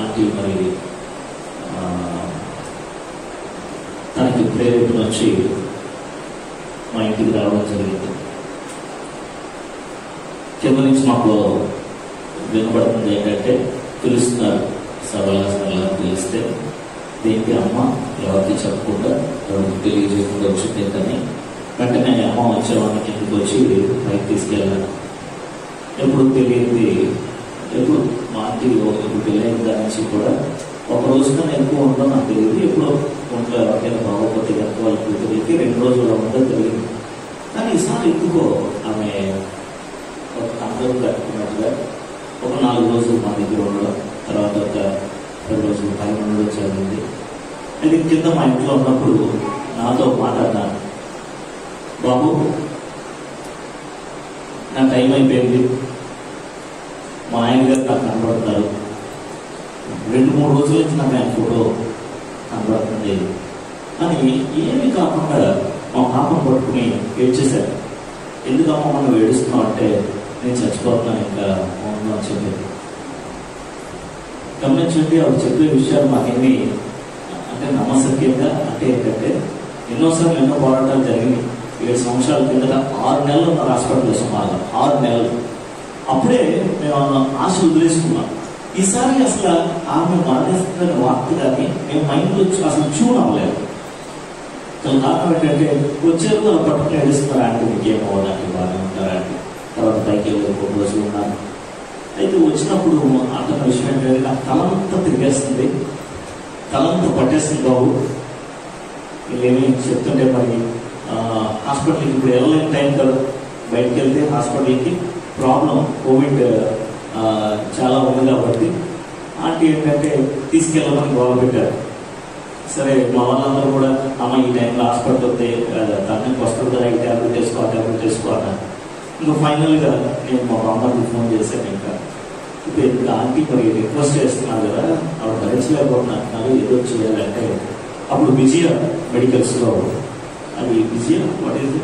Aunty మరి ఆ, తనకి ప్రేరేపణ వచ్చి మా ఇంటికి రావడం జరిగింది కింద నుంచి మాకు వినపడుతుంది ఏంటంటే పిలుస్తున్నారు సభల సభల పిలిస్తే దీనికి అమ్మ ఎవరికి చెప్పకుండా ఎవరికి తెలియజేయకుండా వచ్చింది కానీ వెంటనే అమ్మ వచ్చేవాడిని కిందకి వచ్చి పైకి తీసుకెళ్ళాను ఎప్పుడు తెలియంది ఎప్పుడు మా ఆంటీ ఇప్పుడు పెళ్ళైన దాని నుంచి కూడా ఒక రోజు కన్నా ఎక్కువ ఉందో నాకు తెలియదు ఎప్పుడు ఒంట్లో ఎవరికైనా బాగోకపోతే కనుక వాళ్ళ కూతురికి రెండు రోజులు ఉందో తెలియదు కానీ ఈసారి ఎందుకో ఆమె ఒక అందరూ కట్టుకున్నట్టుగా ఒక నాలుగు రోజులు మా దగ్గర ఉండడం తర్వాత ఒక పది రోజులు పైన ఉండడం జరిగింది అది కింద మా ఇంట్లో ఉన్నప్పుడు నాతో మాట్లాడినాను బాబు నా టైం అయిపోయింది మా ఆయన గారు నాకు కనబడుతున్నారు రెండు మూడు రోజుల నుంచి నాకు ఆయన ఫోటో కనబడుతుంది అని ఏమీ కాకుండా మా పాపను పట్టుకుని ఏడ్చేశారు ఎందుకమ్మా మనం ఏడుస్తున్నావు అంటే నేను చచ్చిపోతున్నాను ఇంకా అవును అని చెప్పి గమనించండి ఆవిడ చెప్పే విషయాలు మాకేమి అంటే నమ్మసక్యంగా అంటే ఏంటంటే ఎన్నోసార్లు ఎన్నో పోరాటాలు జరిగినాయి ఏడు సంవత్సరాల కిందట ఆరు నెలలు ఉన్న హాస్పిటల్లో సుమారుగా ఆరు నెలలు అప్పుడే మేము ఆశ వదిలేసుకున్నాం ఈసారి అసలు ఆమె మరణిస్తుందనే వార్త కానీ మేము మైండ్లో అసలు చూన్ అవ్వలేదు అసలు కారణం ఏంటంటే వచ్చారు వాళ్ళు పట్టుకుని ఏడుస్తున్నారు అంటే మీకు ఏమవ్వడానికి బాగానే ఉంటారు అంటే తర్వాత పైకి వెళ్ళి ఒక రోజులు ఉన్నాను అయితే వచ్చినప్పుడు అతని విషయం ఏంటంటే నాకు తలంతా తిరిగేస్తుంది తలంతా పట్టేస్తుంది బాబు వీళ్ళేమి చెప్తుంటే మరి ఆ, హాస్పిటల్కి ఇప్పుడు వెళ్ళలేని టైం కదా బయటకు వెళ్తే హాస్పిటల్కి ప్రాబ్లం కోవిడ్ ఆ, చాలా ఉంది కాబట్టి ఆంటీ ఏంటంటే తీసుకెళ్ళమని గొడవ పెట్టారు సరే మా వాళ్ళందరూ కూడా అమ్మ ఈ టైంలో హాస్పిటల్ వస్తే తనకి వస్తుంది కదా ఈ ట్యాబ్లెట్ వేసుకో ఆ ట్యాబ్లెట్ వేసుకో అన్నాను ఇంకా ఫైనల్గా నేను మా బామ్మకి ఫోన్ చేశాను ఇంకా ఇప్పుడు ఇక్కడ ఆంటీ మరి రిక్వెస్ట్ చేస్తున్నారు కదా ఆవిడ భరించలేకపోతున్నారు ఏదో చేయాలంటే అప్పుడు విజయ మెడికల్స్లో అది Vijaya what is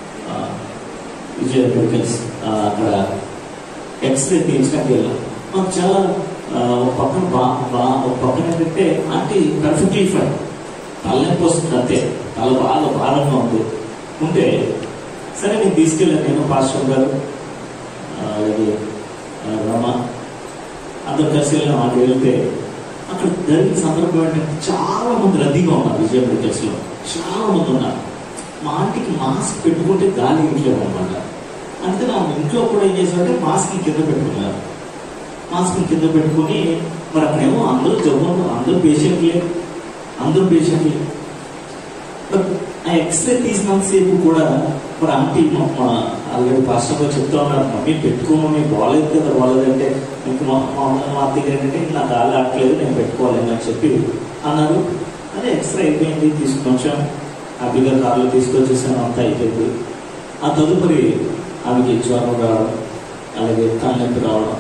Vijaya medicals ఆ, అక్కడ ఎక్స్రే తీయించడానికి వెళ్ళాం మాకు చాలా ఆ, ఒక పక్కన బా బా ఒక పక్కన ఏంటంటే ఆంటీ పర్ఫెక్ట్లీ ఫైన్ తలనొప్పి వస్తుంది అంతే తల బాగా భారంగా ఉంది ఉంటే సరే నేను తీసుకెళ్ళాను నేను పాస్టర్ గారు ఆ, అలాగే ఆ, రమ అందరు కలిసి వెళ్ళాం ఆంటీ వెళ్తే అక్కడ జరిగిన సందర్భం ఏంటంటే చాలా మంది రద్దీగా ఉన్నారు విజయ మెడికల్స్ లో చాలా మంది ఉన్నారు మా ఆంటీకి మాస్క్ పెట్టుకుంటే గాలి ఇంట్లేదు అనమాట అందుకని ఆమె ఇంట్లో కూడా ఏం చేశారంటే మాస్క్ కింద పెట్టుకున్నారు మాస్క్ కింద పెట్టుకుని మరి అక్కడేమో అందరూ జబ్బు అందరూ పేషెంట్లే అందరూ పేషెంట్లే బట్ ఆ ఎక్స్రే తీసినంతసేపు కూడా మరి ఆంటీ మా- మా ఆల్రెడీ పాస్టర్ గారు చెప్తా ఉన్నారు మమ్మీ పెట్టుకోమని బాగాలేదు కదా బాగాలేదంటే ఇంక మా మా మా దగ్గర ఏంటంటే నా కాళ్ళు ఆడట్లేదు నేను పెట్టుకోవాలని అని చెప్పి అన్నారు అదే ఎక్స్రే అయిపోయింది తీసుకొచ్చాం హ్యాపీగా కార్లో తీసుకొచ్చేసాను అంతా అయిపోయింది ఆ తదుపరి ఆమెకి జ్వరం రావడం అలాగే తలనొప్పి రావడం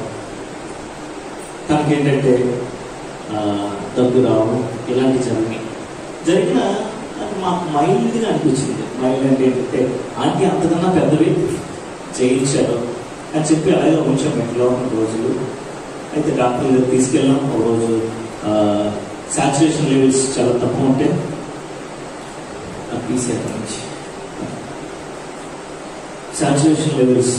తనకి ఏంటంటే ఆ, దగ్గు రావడం ఇలాంటివి జరిగినాయి జరిగిన అది మాకు మైల్డ్గా అనిపించింది మైల్డ్ అంటే ఏంటంటే ఆంటీ అంతకన్నా పెద్దవి చేయించారు అని చెప్పి అలాగే కొంచెం ఇంట్లో ఉన్న రోజులు అయితే డాక్టర్ దగ్గర తీసుకెళ్ళాం ఒక రోజు సాచురేషన్ లెవెల్స్ చాలా తక్కువ ఉంటే అది తీసేయడం నుంచి సాచురేషన్ లెవెల్స్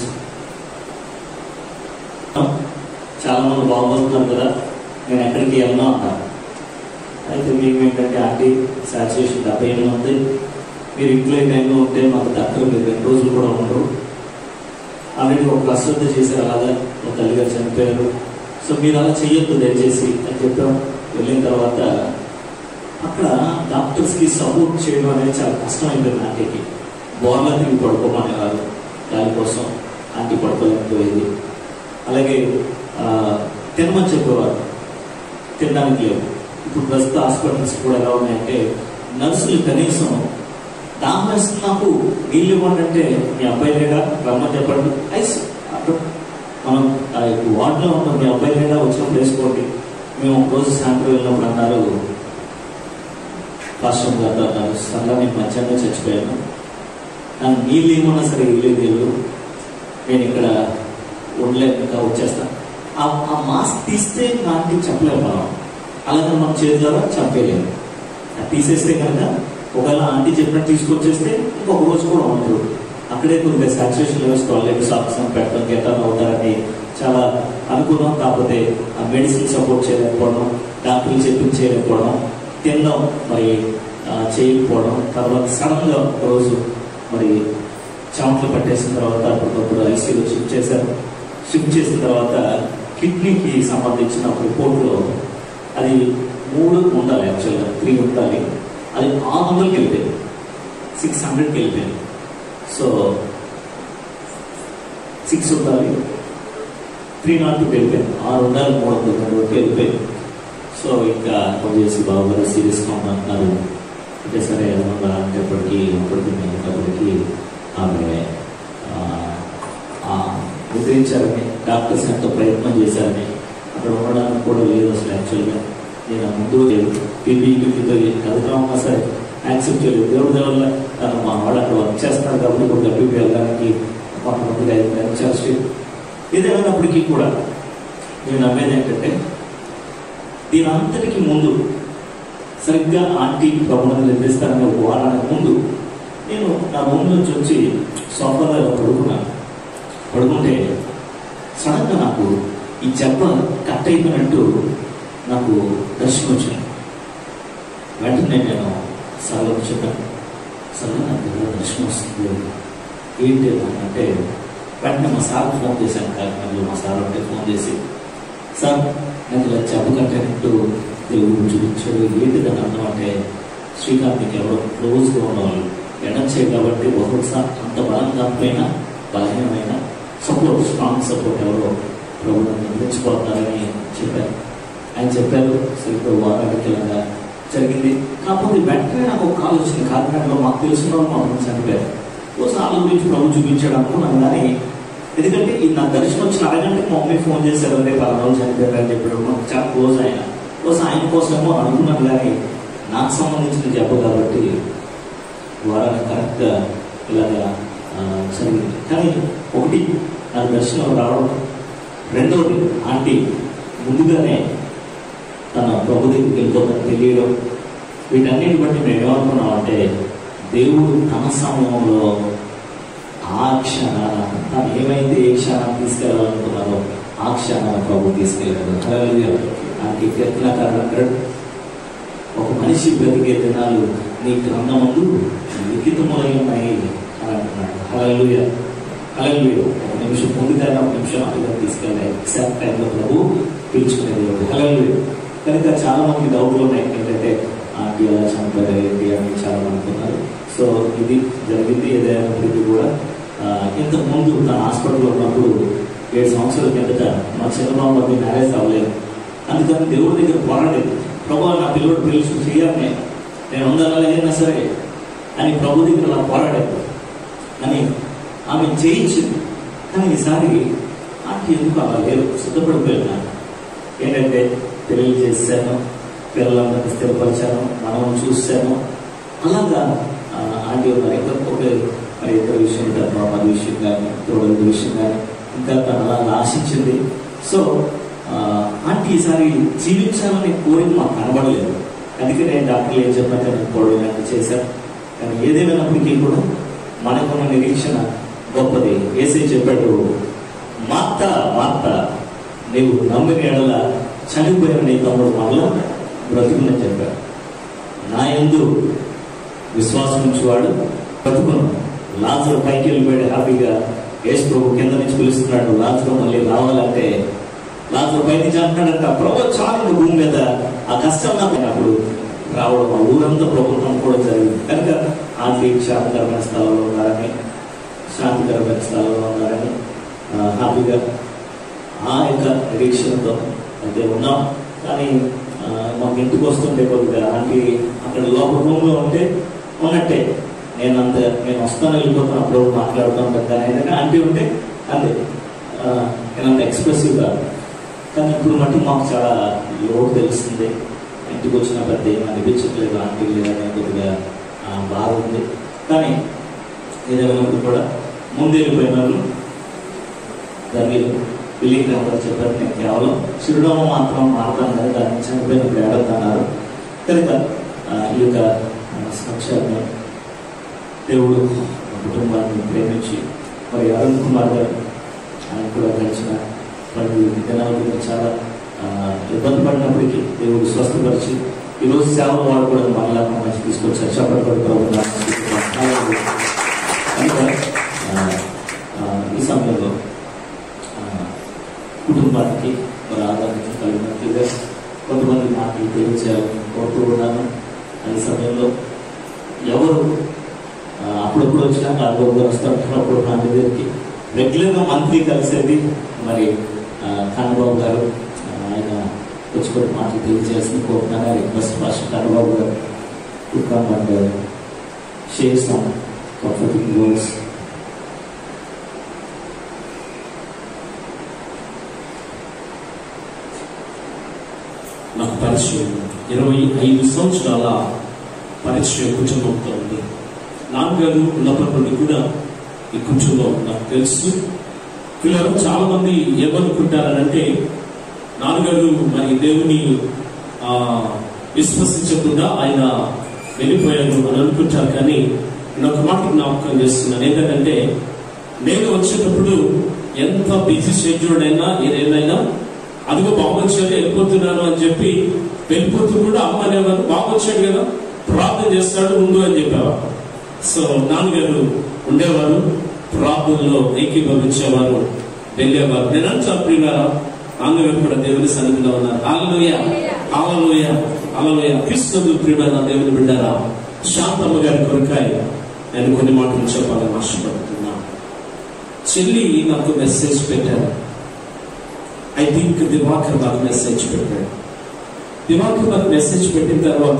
చాలా మంది బాగుపడుతున్నారు కదా నేను ఎక్కడికి వెళ్ళను అన్నారు అయితే మేము ఏంటంటే ఆంటీ సాచురేషన్ డెబ్బై ఎనిమిది ఉంది మీరు ఇంట్లో ఈ టైంలో ఉంటే మాకు డాక్టర్ మీరు రెండు రోజులు కూడా ఉండరు ఆల్రెడీ ఒక అశ్రద్ధ చేశారు అలాగా ఒక తల్లిగారు చనిపోయారు సో మీరు అలా చెయ్యొద్దు దయచేసి అని చెప్పాం వెళ్ళిన తర్వాత అక్కడ డాక్టర్స్కి సపోర్ట్ చేయడం అనేది చాలా కష్టమైపోయింది ఆంటీకి బోర్లా తిరిగి పడుకోమనేవారు దానికోసం ఆంటీ పడుకోలేకపోయేది అలాగే ఆ, తినమని చెప్పేవారు తినడానికి లేవు ఇప్పుడు ప్రస్తుత హాస్పిటల్స్ కూడా ఎలా ఉన్నాయంటే నర్సులు కనీసం దాహం వేస్తుంది నాకు నీళ్ళు ఇవ్వండి అంటే మీ అబ్బాయి లేడా రమ్మని చెప్పండి ఐస్ అక్కడ మనం ఆ ఇప్పుడు వార్డులో ఉన్న మీ అబ్బాయి లేడా వచ్చినప్పుడు వేసుకోండి మేము ఒక రోజు సాయంత్రం వెళ్ళినప్పుడు అన్నారు పాస్టర్ గారు అన్నారు సరళ నేను మధ్యాహ్నం చచ్చిపోయాను నాకు నీళ్ళు ఏమన్నా సరే ఇల్లు నీళ్ళు నేను ఇక్కడ ఉండలేక ఇంకా వచ్చేస్తాను ఆ ఆ మాస్క్ తీస్తే నాకు చెప్పలేము మనం అలాగే మనం చేతులారా చంపేయలేము అది తీసేస్తే కనుక ఒకవేళ ఆంటీ చెప్పినట్టు తీసుకొచ్చేస్తే ఇంకొక రోజు కూడా ఉండదు అక్కడే కొద్దిగా సాచురేషన్ లెవెల్స్ టాయిలెట్ ఆక్సిజన్ పెట్టడం గెటర్ అవుతారని చాలా అనుకున్నాం కాకపోతే ఆ మెడిసిన్ సపోర్ట్ చేయలేకపోవడం డాక్టర్లు చెప్పింది చేయలేకపోవడం తినడం మరి ఆ, చేయకపోవడం తర్వాత సడన్ గా ఒక రోజు మరి చెమటలు పట్టేసిన తర్వాత అప్పటికప్పుడు ఐసీలో షిఫ్ట్ చేశారు షిఫ్ట్ చేసిన తర్వాత కిడ్నీకి సంబంధించిన ఒక రిపోర్ట్లో అది మూడు ఉండాలి యాక్చువల్గా త్రీ ఉండాలి అది ఆరు వందలకి వెళ్ళిపోయింది సిక్స్ హండ్రెడ్కి వెళ్ళిపోయింది సో సిక్స్ ఉండాలి త్రీ నాట్ టూకి వెళ్ళిపోయింది ఆరు ఉండాలి మూడు వందల రెండు వరకు వెళ్ళిపోయింది సో ఇంకా ఫోన్ చేసి బాబు గారు సీరియస్గా ఉందంటున్నారు అంటే సరే ఏమన్నా అంటే అప్పటికి అప్పటికి నేను అప్పటికి ఆమె ఆ, ఆ, ముద్రించారని డాక్టర్స్ ఎంతో ప్రయత్నం చేశారని అక్కడ ఉండడానికి కూడా లేదు అసలు యాక్చువల్గా నేను ఆ ముందు పీపీ గిఫ్ట్తో కదకరామన్నా సరే యాక్సెప్ట్ చేయలేదు దేవుడి దేవుళ్ళ తను మా వాడు అక్కడ వర్క్ చేస్తున్నాడు కాబట్టి ఇప్పుడు డబ్బుకి వెళ్ళడానికి కొంతమంది ఇచ్చారు ఏదేమైనప్పటికీ కూడా నేను నమ్మేది ఏంటంటే దీని అంతటికి ముందు సరిగ్గా ఆంటీ ప్రభుత్వం నిర్దిస్తారనే ఒక వారానికి ముందు నేను నా రూమ్ నుంచి వచ్చి సోఫాలో ఇలా పడుకున్నాను పడుకుంటే సడన్గా నాకు ఈ చెప్ప కట్ అయిపోయినట్టు నాకు దర్శనం వచ్చింది వెంటనే నేను సరళకు చెప్పాను సరళ నాకు ఇలా దర్శనం వస్తుంది ఏంటి అని అంటే వెంటనే మా సార్కి ఫోన్ చేశాను కాకినాడలో మా సార్ అంటే ఫోన్ చేసి సార్ నాకు ఇలా చెప్పు కట్టినట్టు దేవుడు చూపించాడు ఏంటి దాని అర్థం అంటే శ్రీకాంత్ నీకు ఎవరో క్లోజ్గా ఉన్నవాళ్ళు ఎనర్జీ కాబట్టి బహుశా అంత బలం కాకపోయినా బలహీనమైన సపోర్ట్ స్ట్రాంగ్ సపోర్ట్ ఎవరో ప్రభుత్వం అందించిపోతున్నారని చెప్పారు ఆయన చెప్పారు సరిగ్గా వారానికి ఇలాగా జరిగింది కాకపోతే వెంటనే నాకు ఒక కాల్ వచ్చింది కాకినాడలో మాకు తెలిసిన వాళ్ళు మా ఫ్రెండ్స్ చనిపోయారు ఒకసారి వాళ్ళ గురించి ప్రభు చూపించాడు అనుకున్నాను కానీ ఎందుకంటే ఈ నా దర్శనం వచ్చిన అరగంటకి మా మమ్మీ ఫోన్ చేశారు రేపు పలానా రోజు చనిపోయారు అని చెప్పాడు మాకు చాలా క్లోజ్ ఆయన ఒకసారి ఆయన కోసమేమో అనుకున్నాను కానీ నాకు సంబంధించిన జబ్బు కాబట్టి వారానికి కరెక్ట్గా ఇలాగా ఆ, జరిగింది కానీ ఒకటి నా దర్శనం రావడం రెండవది ఆంటీ ముందుగానే తన ప్రభు దగ్గరికి వెళ్ళిపోతాను తెలియడం వీటన్నిటి బట్టి మేము ఏమనుకున్నామంటే దేవుడు తన సమయంలో ఆ క్షణాన తను ఏమైతే ఏ క్షణాన్ని తీసుకెళ్ళాలనుకున్నారో ఆ క్షణాన్ని ప్రభు తీసుకెళ్ళాడు హల్లెలూయా ఆంటీ కీర్తనకారుడు అంటాడు ఒక మనిషి బ్రతికే దినాలు నీ గ్రంథమందు లిఖితములై ఉన్నాయి అని అంటున్నాడు హల్లెలూయా హల్లెలూయా ఒక నిమిషం ముందుగానే ఒక నిమిషం అటుగా తీసుకెళ్ళాలి ఎగ్జాక్ట్ టైంలో ప్రభు పిలుచుకునే దేవుడు హల్లెలూయా కనుక చాలా మంది డౌట్లు ఉన్నాయి ఏంటంటే ఆంటీ ఎలా చనిపోయారు ఏంటి అని చాలా మంది ఉన్నారు సో ఇది జరిగింది ఏదైనప్పటికీ కూడా ఆ, ఇంతకు ముందు తన హాస్పిటల్లో ఉన్నప్పుడు ఏడు సంవత్సరాల కిందట మా చిన్నబాబు మ్యారేజ్ అవ్వలేదు అందుకని దేవుడి దగ్గర పోరాడేది ప్రభు నా పిల్లడు పిలుచు చేయాలి నేను నేను ఉండాలా ఏదైనా సరే అని ప్రభు దగ్గర అలా పోరాడేది అని ఆమె జయించింది కానీ ఈసారి ఆంటీ ఎందుకు అలా లేదు సిద్ధపడిపోయాను ఏంటంటే పెళ్లి చేశాను పిల్లలందరికీ స్థిరపరిచాను మనం చూశాను అలాగా ఆ, ఆంటీ మరి ఇంకొక మరి ఇతర విషయం తప్ప మరి విషయం కానీ తోడల విషయం కానీ ఇంకా తను అలా ఆశించింది సో ఆ, ఆంటీ ఈసారి జీవించాలని కోరిక మాకు కనబడలేదు అందుకే నేను డాక్టర్లు ఏం చెప్పాక నేను పొడవడానికి చేశాను కానీ ఏదేమైనప్పటికీ కూడా మనకున్న నిరీక్షణ గొప్పది ఏసై చెప్పాడు మాత మాత నీవు నమ్మిన ఎడల చనిపోయిన నీ తమ్ముడు మరలా బ్రతుకుని చెప్పాడు నా ఎందు విశ్వాసం ఉంచేవాడు బ్రతుకును లాజరు పైకి వెళ్ళిపోయాడు హ్యాపీగా యేసు ప్రభు కింద నుంచి పిలుస్తున్నాడు లాజరు మళ్ళీ రావాలంటే లాజరు పై నుంచి అంటున్నాడంట ప్రభు చాలు భూమి మీద ఆ కష్టం నాకు అప్పుడు రావడం ఆ ఊరంతా ప్రభుత్వం కూడా జరిగింది కనుక ఆంటీ శాంతికరమైన స్థలంలో ఉన్నారని శాంతికరమైన స్థలంలో ఉన్నారని ఆ, హ్యాపీగా ఆ యొక్క నిరీక్షణతో అయితే ఉన్నాం కానీ ఆ, మాకు ఇంటికి వస్తుంటే కొద్దిగా ఆంటీ అక్కడ లోపల రూమ్లో ఉంటే ఉన్నట్టే నేను అంత నేను వస్తాను వెళ్ళిపోతాను అప్పుడు మాట్లాడుతాను పెద్ద ఏదైనా ఆంటీ ఉంటే అంతే ఆ, నేను అంత ఎక్స్ప్రెసివ్గా కానీ ఇప్పుడు మటు మాకు చాలా లోటు తెలుస్తుంది ఇంటికి వచ్చిన పెద్ద ఏం అనిపించట్లేదు ఆంటీ లేదని కొద్దిగా ఆ, బాధ ఉంది కానీ ఏదేమైనప్పుడు కూడా ముందు వెళ్ళిపోయిన వాళ్ళు దాన్ని విలీగ్రహం గారు చెప్పారు నేను కేవలం చిరునామా మాత్రం మారుతాను కదా దాన్ని చనిపోయినప్పుడు ఏడవుతున్నారు కనుక ఆ, ఈ యొక్క ఆ, సాక్ష్యాన్ని దేవుడు మా కుటుంబాన్ని ప్రేమించి మరి అరుణ్ కుమార్ గారు ఆయన కూడా గడిచిన పది దినాల గురించి చాలా ఆ, ఇబ్బంది పడినప్పటికీ దేవుడు స్వస్థపరిచి ఈరోజు సేవలు వాడు కూడా మళ్ళా మంచి తీసుకొచ్చారు చెప్పబడి ప్రభు కనుక ఆ, ఆ, ఈ సమయంలో ఆ, కుటుంబానికి మరి ఆదరణ కలిగినట్లుగా కొంతమంది మాటలు తెలియజేయాలని కోరుతూ ఉన్నాను ఈ సమయంలో ఎవరు ఆ, అప్పుడప్పుడు వచ్చినా నాలుగు గారు వస్తారు అప్పుడు నా దగ్గరికి రెగ్యులర్గా మంత్లీ కలిసేది మరి ఆ, కన్నబాబు గారు ఆ, ఆయన వచ్చి కొన్ని మాటలు తెలియజేయాల్సింది కోరుతున్నాను request first Kannababu garu to come and share some comforting words నాకు పరిచయం ఇరవై ఐదు సంవత్సరాల పరిచయం కుటుంబంతో ఉంది నాన్నగారు ఉన్నప్పటి నుండి కూడా ఈ కుటుంబం నాకు తెలుసు పిల్లలు చాలా మంది ఏమనుకుంటారనంటే నాన్నగారు మరి దేవుని ఆ, విశ్వసించకుండా ఆయన వెళ్ళిపోయారు అని అనుకుంటారు కానీ నేను ఒక మాట జ్ఞాపకం చేస్తున్నాను ఏంటంటే నేను వచ్చేటప్పుడు ఎంత బిజీ షెడ్యూల్డ్ అయినా ఏదైనా అదిగో బాబు వచ్చాడు వెళ్ళిపోతున్నాను అని చెప్పి వెళ్ళిపోతూ కూడా అమ్మ అనేవారు బాబు వచ్చాడు కదా ప్రార్థన చేస్తాడు ముందు అని చెప్పేవారు సో నాన్నగారు ఉండేవారు ప్రార్థనలో ఏకీభవించేవారు వెళ్ళేవారు నేను అంటాను ప్రియులారా నాన్నగారు కూడా దేవుని సన్నిధిలో ఉన్నారు ఆలలోయ ఆలలోయ ఆలలోయ క్రిస్తుడు ప్రియుడైన దేవుని బిడ్డారా శాంతమ్మ గారి కొరకాయ నేను కొన్ని మాటలు చెప్పాలని ఆశపడుతున్నా చెల్లి నాకు మెసేజ్ పెట్టారు ఐ థింక్ దివాకర్ నాకు మెసేజ్ పెట్టాడు దివాకర్ నాకు మెసేజ్ పెట్టిన తర్వాత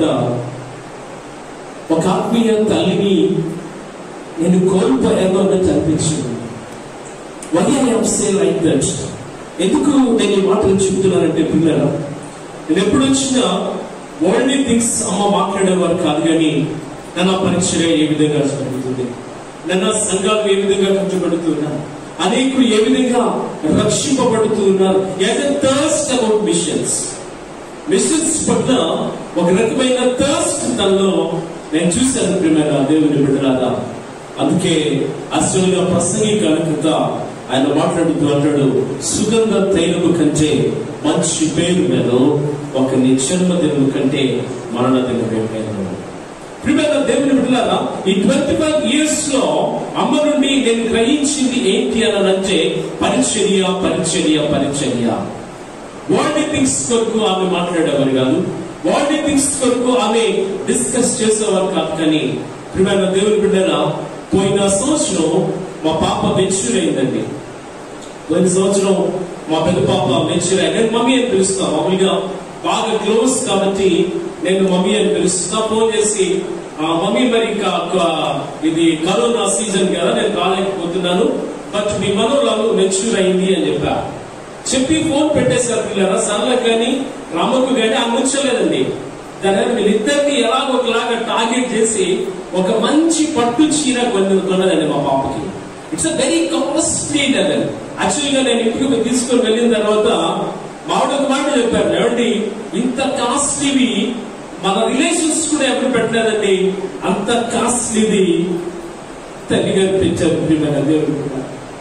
ఒక ఆత్మీయ తల్లిని నేను కోల్పోయాను అన్నట్టు అనిపించింది why I have say like that ఎందుకు నేను ఈ మాటలు చెబుతున్నానంటే పిల్లల నేను ఎప్పుడు వచ్చినా ఓన్లీ థింగ్స్ అమ్మ మాట్లాడేవారు కాదు కానీ నన్ను పరిచయం ఏ విధంగా జరుగుతుంది నన్ను సంఘాలు ఏ విధంగా కట్టుబడుతున్నారు అనేకులు ఏ విధంగా రక్షింపబడుతూ ఉన్నారు as a thirst about missions missions పట్ల ఒక రకమైన థర్స్ట్ తనలో నేను చూశాను ప్రియమైన దేవుని బిడ్డలాగా అందుకే అసలుగా ప్రసంగిక అనుకృత ఆయన మాట్లాడుతూ అంటాడు సుగంధ తైలము కంటే మంచి పేరు మీద ఒక నీ జన్మదినము కంటే మరణ దినమే మేలు ప్రియమైన దేవుని బిడ్డలారా ఈ ట్వంటీ ఫైవ్ ఇయర్స్ లో అమ్మ నుండి నేను గ్రహించింది ఏంటి అని అంటే పరిచర్య పరిచర్య పరిచర్య వరల్డ్ థింగ్స్ కొరకు ఆమె మాట్లాడేవారు కాదు వరల్డ్ థింగ్స్ కొరకు ఆమె డిస్కస్ చేసేవారు కాదు కానీ ప్రియమైన దేవుని బిడ్డరా పోయిన సంవత్సరం మా పాప మెచ్యూర్ అయిందండి పోయిన సంవత్సరం మా పెద్ద పాప మెచ్యూర్ అయింది నేను మమ్మీ అని పిలుస్తాను మామూలుగా బాగా క్లోజ్ కాబట్టి నేను మమ్మీ అని పిలుస్తున్నా ఫోన్ చేసి ఆ మమ్మీ మరి ఇంకా క- ఇది కరోనా సీజన్ కదా నేను రాలేకపోతున్నాను బట్ మీ మనోరాలు మెచ్యూర్ అయింది అని చెప్పా చెప్పి ఫోన్ పెట్టేశారు పిల్లరా సర్లకు కానీ రామకు కానీ ఆ ముంచలేదండి దాని వీళ్ళిద్దరిని ఎలా ఒకలాగా టార్గెట్ చేసి ఒక మంచి పట్టు చీర కొన్ని కొన్నదండి మా పాపకి it's a very costly level actual గా నేను ఇంటికి పోయి తీసుకొని వెళ్ళిన తర్వాత మావిడ ఒక మాట చెప్పారు ఏమండి ఇంత కాస్ట్లీవి మన రిలేషన్స్ కూడా ఎప్పుడు పెట్టలేదండి అంత కాస్ట్లీది తల్లి గారు పెంచారు ప్రియమైన దేవుడు కూడా.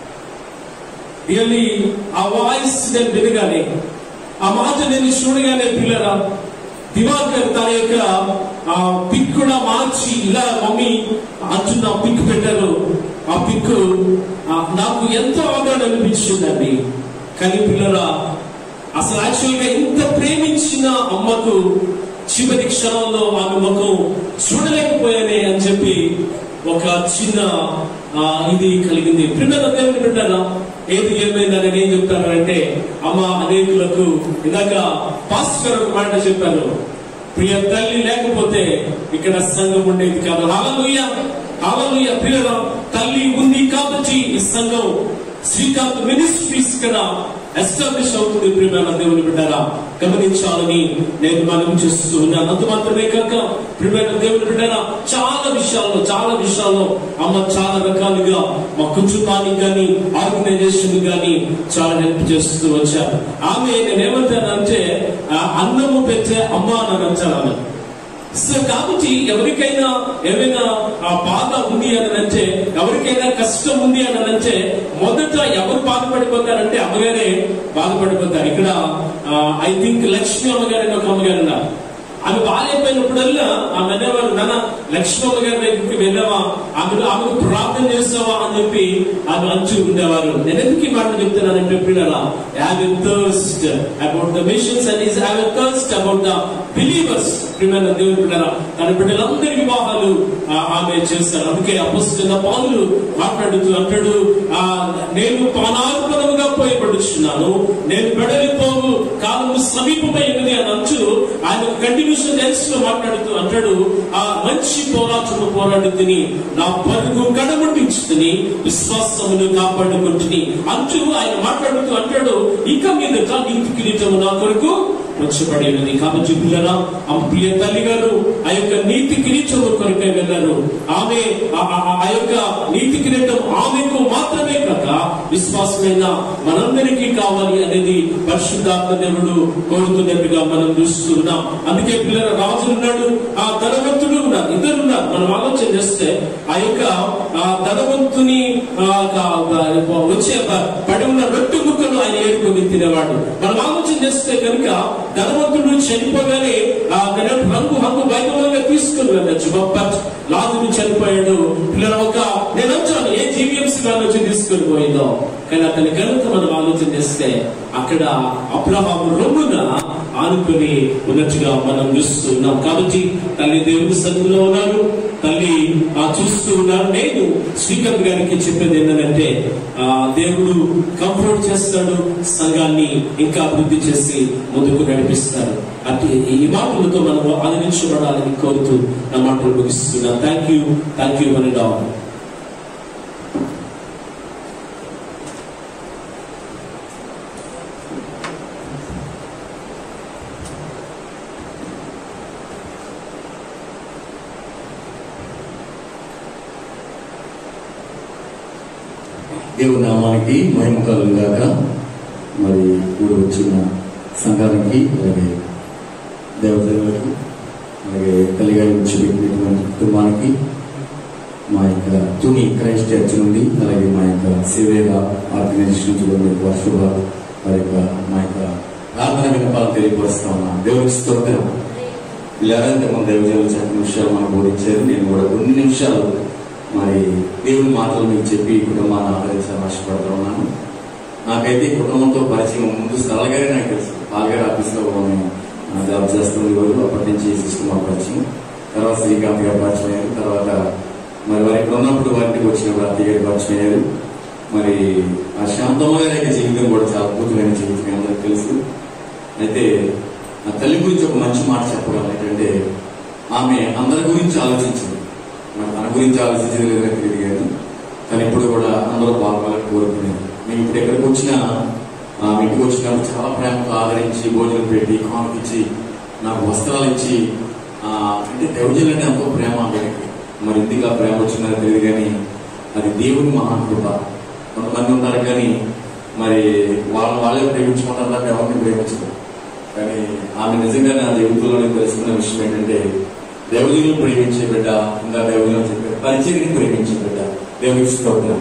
రియల్లీ ఆ వాయిస్ నేను వినగానే ఆ మాట నేను చూడగానే పిల్లరా దివాకర్ తన యొక్క ఆ పిక్ కూడా మార్చి ఇలా మమ్మీ అంటున్న పిక్ పెట్టారు ఆ పిక్ ఆ, నాకు ఎంతో అవగాహన అనిపించిందండి కానీ పిల్లరా అసలు యాక్చువల్ గా ఇంత ప్రేమించిన అమ్మకు చివరి క్షణంలో ఆమె ముఖం చూడలేకపోయానే అని చెప్పి ఒక చిన్న ఆ, ఇది కలిగింది ప్రియుల దేవుని బిడ్డరా ఏది ఏమైందా నేను ఏం చెప్తానంటే అమ్మ అనేకులకు ఇందాక పాస్టర్ ఒక మాట చెప్పాను ప్రియ తల్లి లేకపోతే ఇక్కడ సంఘం ఉండేది కాదు హాలలుయ హాలలుయ ప్రియుల తల్లి ఉంది కాబట్టి ఈ సంఘం శ్రీకాంత్ మినిస్ట్రీస్ ఇక్కడ ఎస్టాబ్లిష్ అవుతుంది ప్రియమైన దేవుని బిడ్డారా గమనించాలని నేను మనం చేస్తూ ఉన్నాను అంత మాత్రమే కాక ప్రియమైన దేవుని బిడ్డారా చాలా విషయాల్లో చాలా విషయాల్లో అమ్మ చాలా రకాలుగా మా కుటుంబానికి కానీ ఆర్గనైజేషన్ కానీ చాలా హెల్ప్ చేస్తూ వచ్చారు ఆమె నేనేమంటానంటే ఆ అన్నము పెట్టే అమ్మ అని అంటాను ఆమె సో కాబట్టి ఎవరికైనా ఏమైనా ఆ బాధ ఉంది అని అంటే ఎవరికైనా కష్టం ఉంది అని అంటే మొదట ఎవరు బాధపడిపోతారంటే అమ్మగారే బాధపడిపోతారు ఇక్కడ ఐ థింక్ లక్ష్మి అమ్మగారు అని ఒక అమ్మగారు ఉన్నారు ఆమె బాగాలేకపోయినప్పుడల్లా ఆమె అనేవారు నాన్న లక్ష్మమ్మ గారి దగ్గరికి వెళ్ళావా ఆమె ఆమెకు ప్రార్థన చేస్తావా అని చెప్పి ఆమె అంచు ఉండేవారు నేను ఎందుకు ఈ మాట చెప్తున్నానంటే పిల్లల have a thirst about the missions and is have a thirst about the believers ప్రియమైన దేవుని పిల్లల తన బిడ్డలందరి వివాహాలు ఆ, ఆమె చేస్తారు అందుకే అపస్తున్న పావులు మాట్లాడుతూ అంటాడు ఆ, నేను పానార్పణముగా పోయబడుచున్నాను నేను బెడలిపోవు కాలము సమీపమైనది అని అంచు ఆయన కంటిన్యూషన్ టెన్స్ లో మాట్లాడుతూ అంటాడు ఆ మంచి పోరాటము పోరాడు తిని నా పరుగు కడముట్టించుకుని విశ్వాసమును కాపాడుకుంటుని అంటూ ఆయన మాట్లాడుతూ అంటాడు ఇక మీదట నీతి కిరీటము నా కొరకు వచ్చబడి ఉన్నది కాబట్టి పిల్లరా ఆ ప్రియ తల్లి గారు ఆ యొక్క నీతి కిరీటము కొరకై వెళ్ళారు ఆమె ఆ- ఆ- ఆ యొక్క నీతి కిరీటం ఆమెకు మాత్రమే కాక విశ్వాసమైన మనందరికీ కావాలి అనేది పరిశుద్ధాత్మ దేవుడు కోరుతున్నట్టుగా మనం చూస్తున్నాం అందుకే పిల్లల రాజు ఉన్నాడు ఆ ధనవంతుడు ఉన్నారు ఇద్దరు ఉన్నారు మనం ఆలోచన చేస్తే ఆ యొక్క ఆ ధనవంతుని ఆ, క- క- వచ్చే ప- పడి ఉన్న రొట్టె ముక్కలు ఆయన ఏరుకొని తినేవాడు మనం ఆలోచన చేస్తే కనుక ధనవంతుడు చనిపోగానే ఆ ధనం రంగు హంగు వైభవంగా తీసుకుని వెళ్ళచ్చు బట్ లాజరు చనిపోయాడు పిల్లల ఒక నేను వచ్చాను ఏ జీవీఎంసీ గాని వచ్చి తీసుకుని పోయిందో కానీ అతని కనుక మనం ఆలోచన చేస్తే అక్కడ అబ్రహాము రొమ్మున ఆనుకొని ఉన్నట్టుగా మనం చూస్తున్నాం కాబట్టి తల్లి దేవుని సన్నిధిలో ఉన్నారు తల్లి ఆ చూస్తూ ఉన్నారు నేను శ్రీకాంత్ గారికి చెప్పేది ఏంటంటే ఆ దేవుడు కంఫర్ట్ చేస్తాడు సంఘాన్ని ఇంకా అభివృద్ధి చేసి ముందుకు నడిపిస్తాడు అటు ఈ మాటలతో మనం ఆదరించబడాలని కోరుతూ నా మాటలు ముగిస్తున్నాను thank you thank you one and all దేవుని నామానికి మహిమ కలుగుగాక మరి కూడి వచ్చిన సంఘానికి అలాగే దేవతలకు అలాగే తల్లిగారి నుంచి పెట్టినటువంటి కుటుంబానికి మా యొక్క తుని క్రైస్ట్ చర్చ్ నుండి అలాగే మా యొక్క సేవేద ఆర్గనైజేషన్ నుంచి కూడా మీకు శుభ వారి యొక్క మా యొక్క ప్రార్థన విన్నపాలను తెలియపరుస్తా ఉన్నాను దేవునికి స్తోత్రం పిల్లలంటే మన దైవజనులు చెప్పిన విషయాలు మనకు బోధించారు నేను కూడా కొన్ని నిమిషాలు మరి దేవుని మాటలు మీకు చెప్పి ఈ కుటుంబాన్ని ఆదరించాలని ఆశపడుతూ ఉన్నాను నాకైతే ఈ కుటుంబంతో పరిచయం ముందు స్థలగానే నాకు తెలుసు పాల్గారి ఆఫీస్లో నేను ఆ, జాబ్ చేస్తున్న రోజు అప్పటి నుంచి సిస్టమ్ మా పరిచయం తర్వాత శ్రీకాంత్ గారు పరిచయం అయ్యారు తర్వాత మరి వారి ఇక్కడ ఉన్నప్పుడు వారికి వచ్చినప్పుడు అత్తయ్య గారు పరిచయం అయ్యారు మరి ఆ శాంతమైన యొక్క జీవితం కూడా చాలా అద్భుతమైన జీవితం మీ అందరికీ తెలుసు అయితే నా తల్లి గురించి ఒక మంచి మాట చెప్పగలను ఏంటంటే ఆమె అందరి గురించి ఆలోచించింది మరి తన గురించి ఆలోచించేది లేదో తెలియదు కానీ కానీ ఇప్పుడు కూడా అందరూ బాగోవాలని కోరుకునేది మేము ఇప్పుడు ఎక్కడికి వచ్చినా ఆ, మీ ఇంటికి వచ్చినప్పుడు చాలా ప్రేమతో ఆదరించి భోజనం పెట్టి కానుకిచ్చి నాకు వస్త్రాలు ఇచ్చి ఆ, అంటే దౌర్జన్యం అంటే ఎంతో ప్రేమ ఆమెకి మరి ఇంటికి ఆ ప్రేమ వచ్చిందని తెలియదు కానీ అది దేవుని మహాకృప కొంతమంది ఉంటారు కానీ మరి వాళ్ళు వాళ్ళే ప్రేమించుకుంటారు తప్ప ఎవరిని ప్రేమించరు కానీ ఆమె నిజంగా నా జీవితంలో నేను తెలుసుకున్న విషయం ఏంటంటే దేవుడిని ప్రేమించే బిడ్డ ఇంకా దేవుడిని చెప్పారు పరిచయని ప్రేమించే బిడ్డ దేవుడికి స్తోత్రం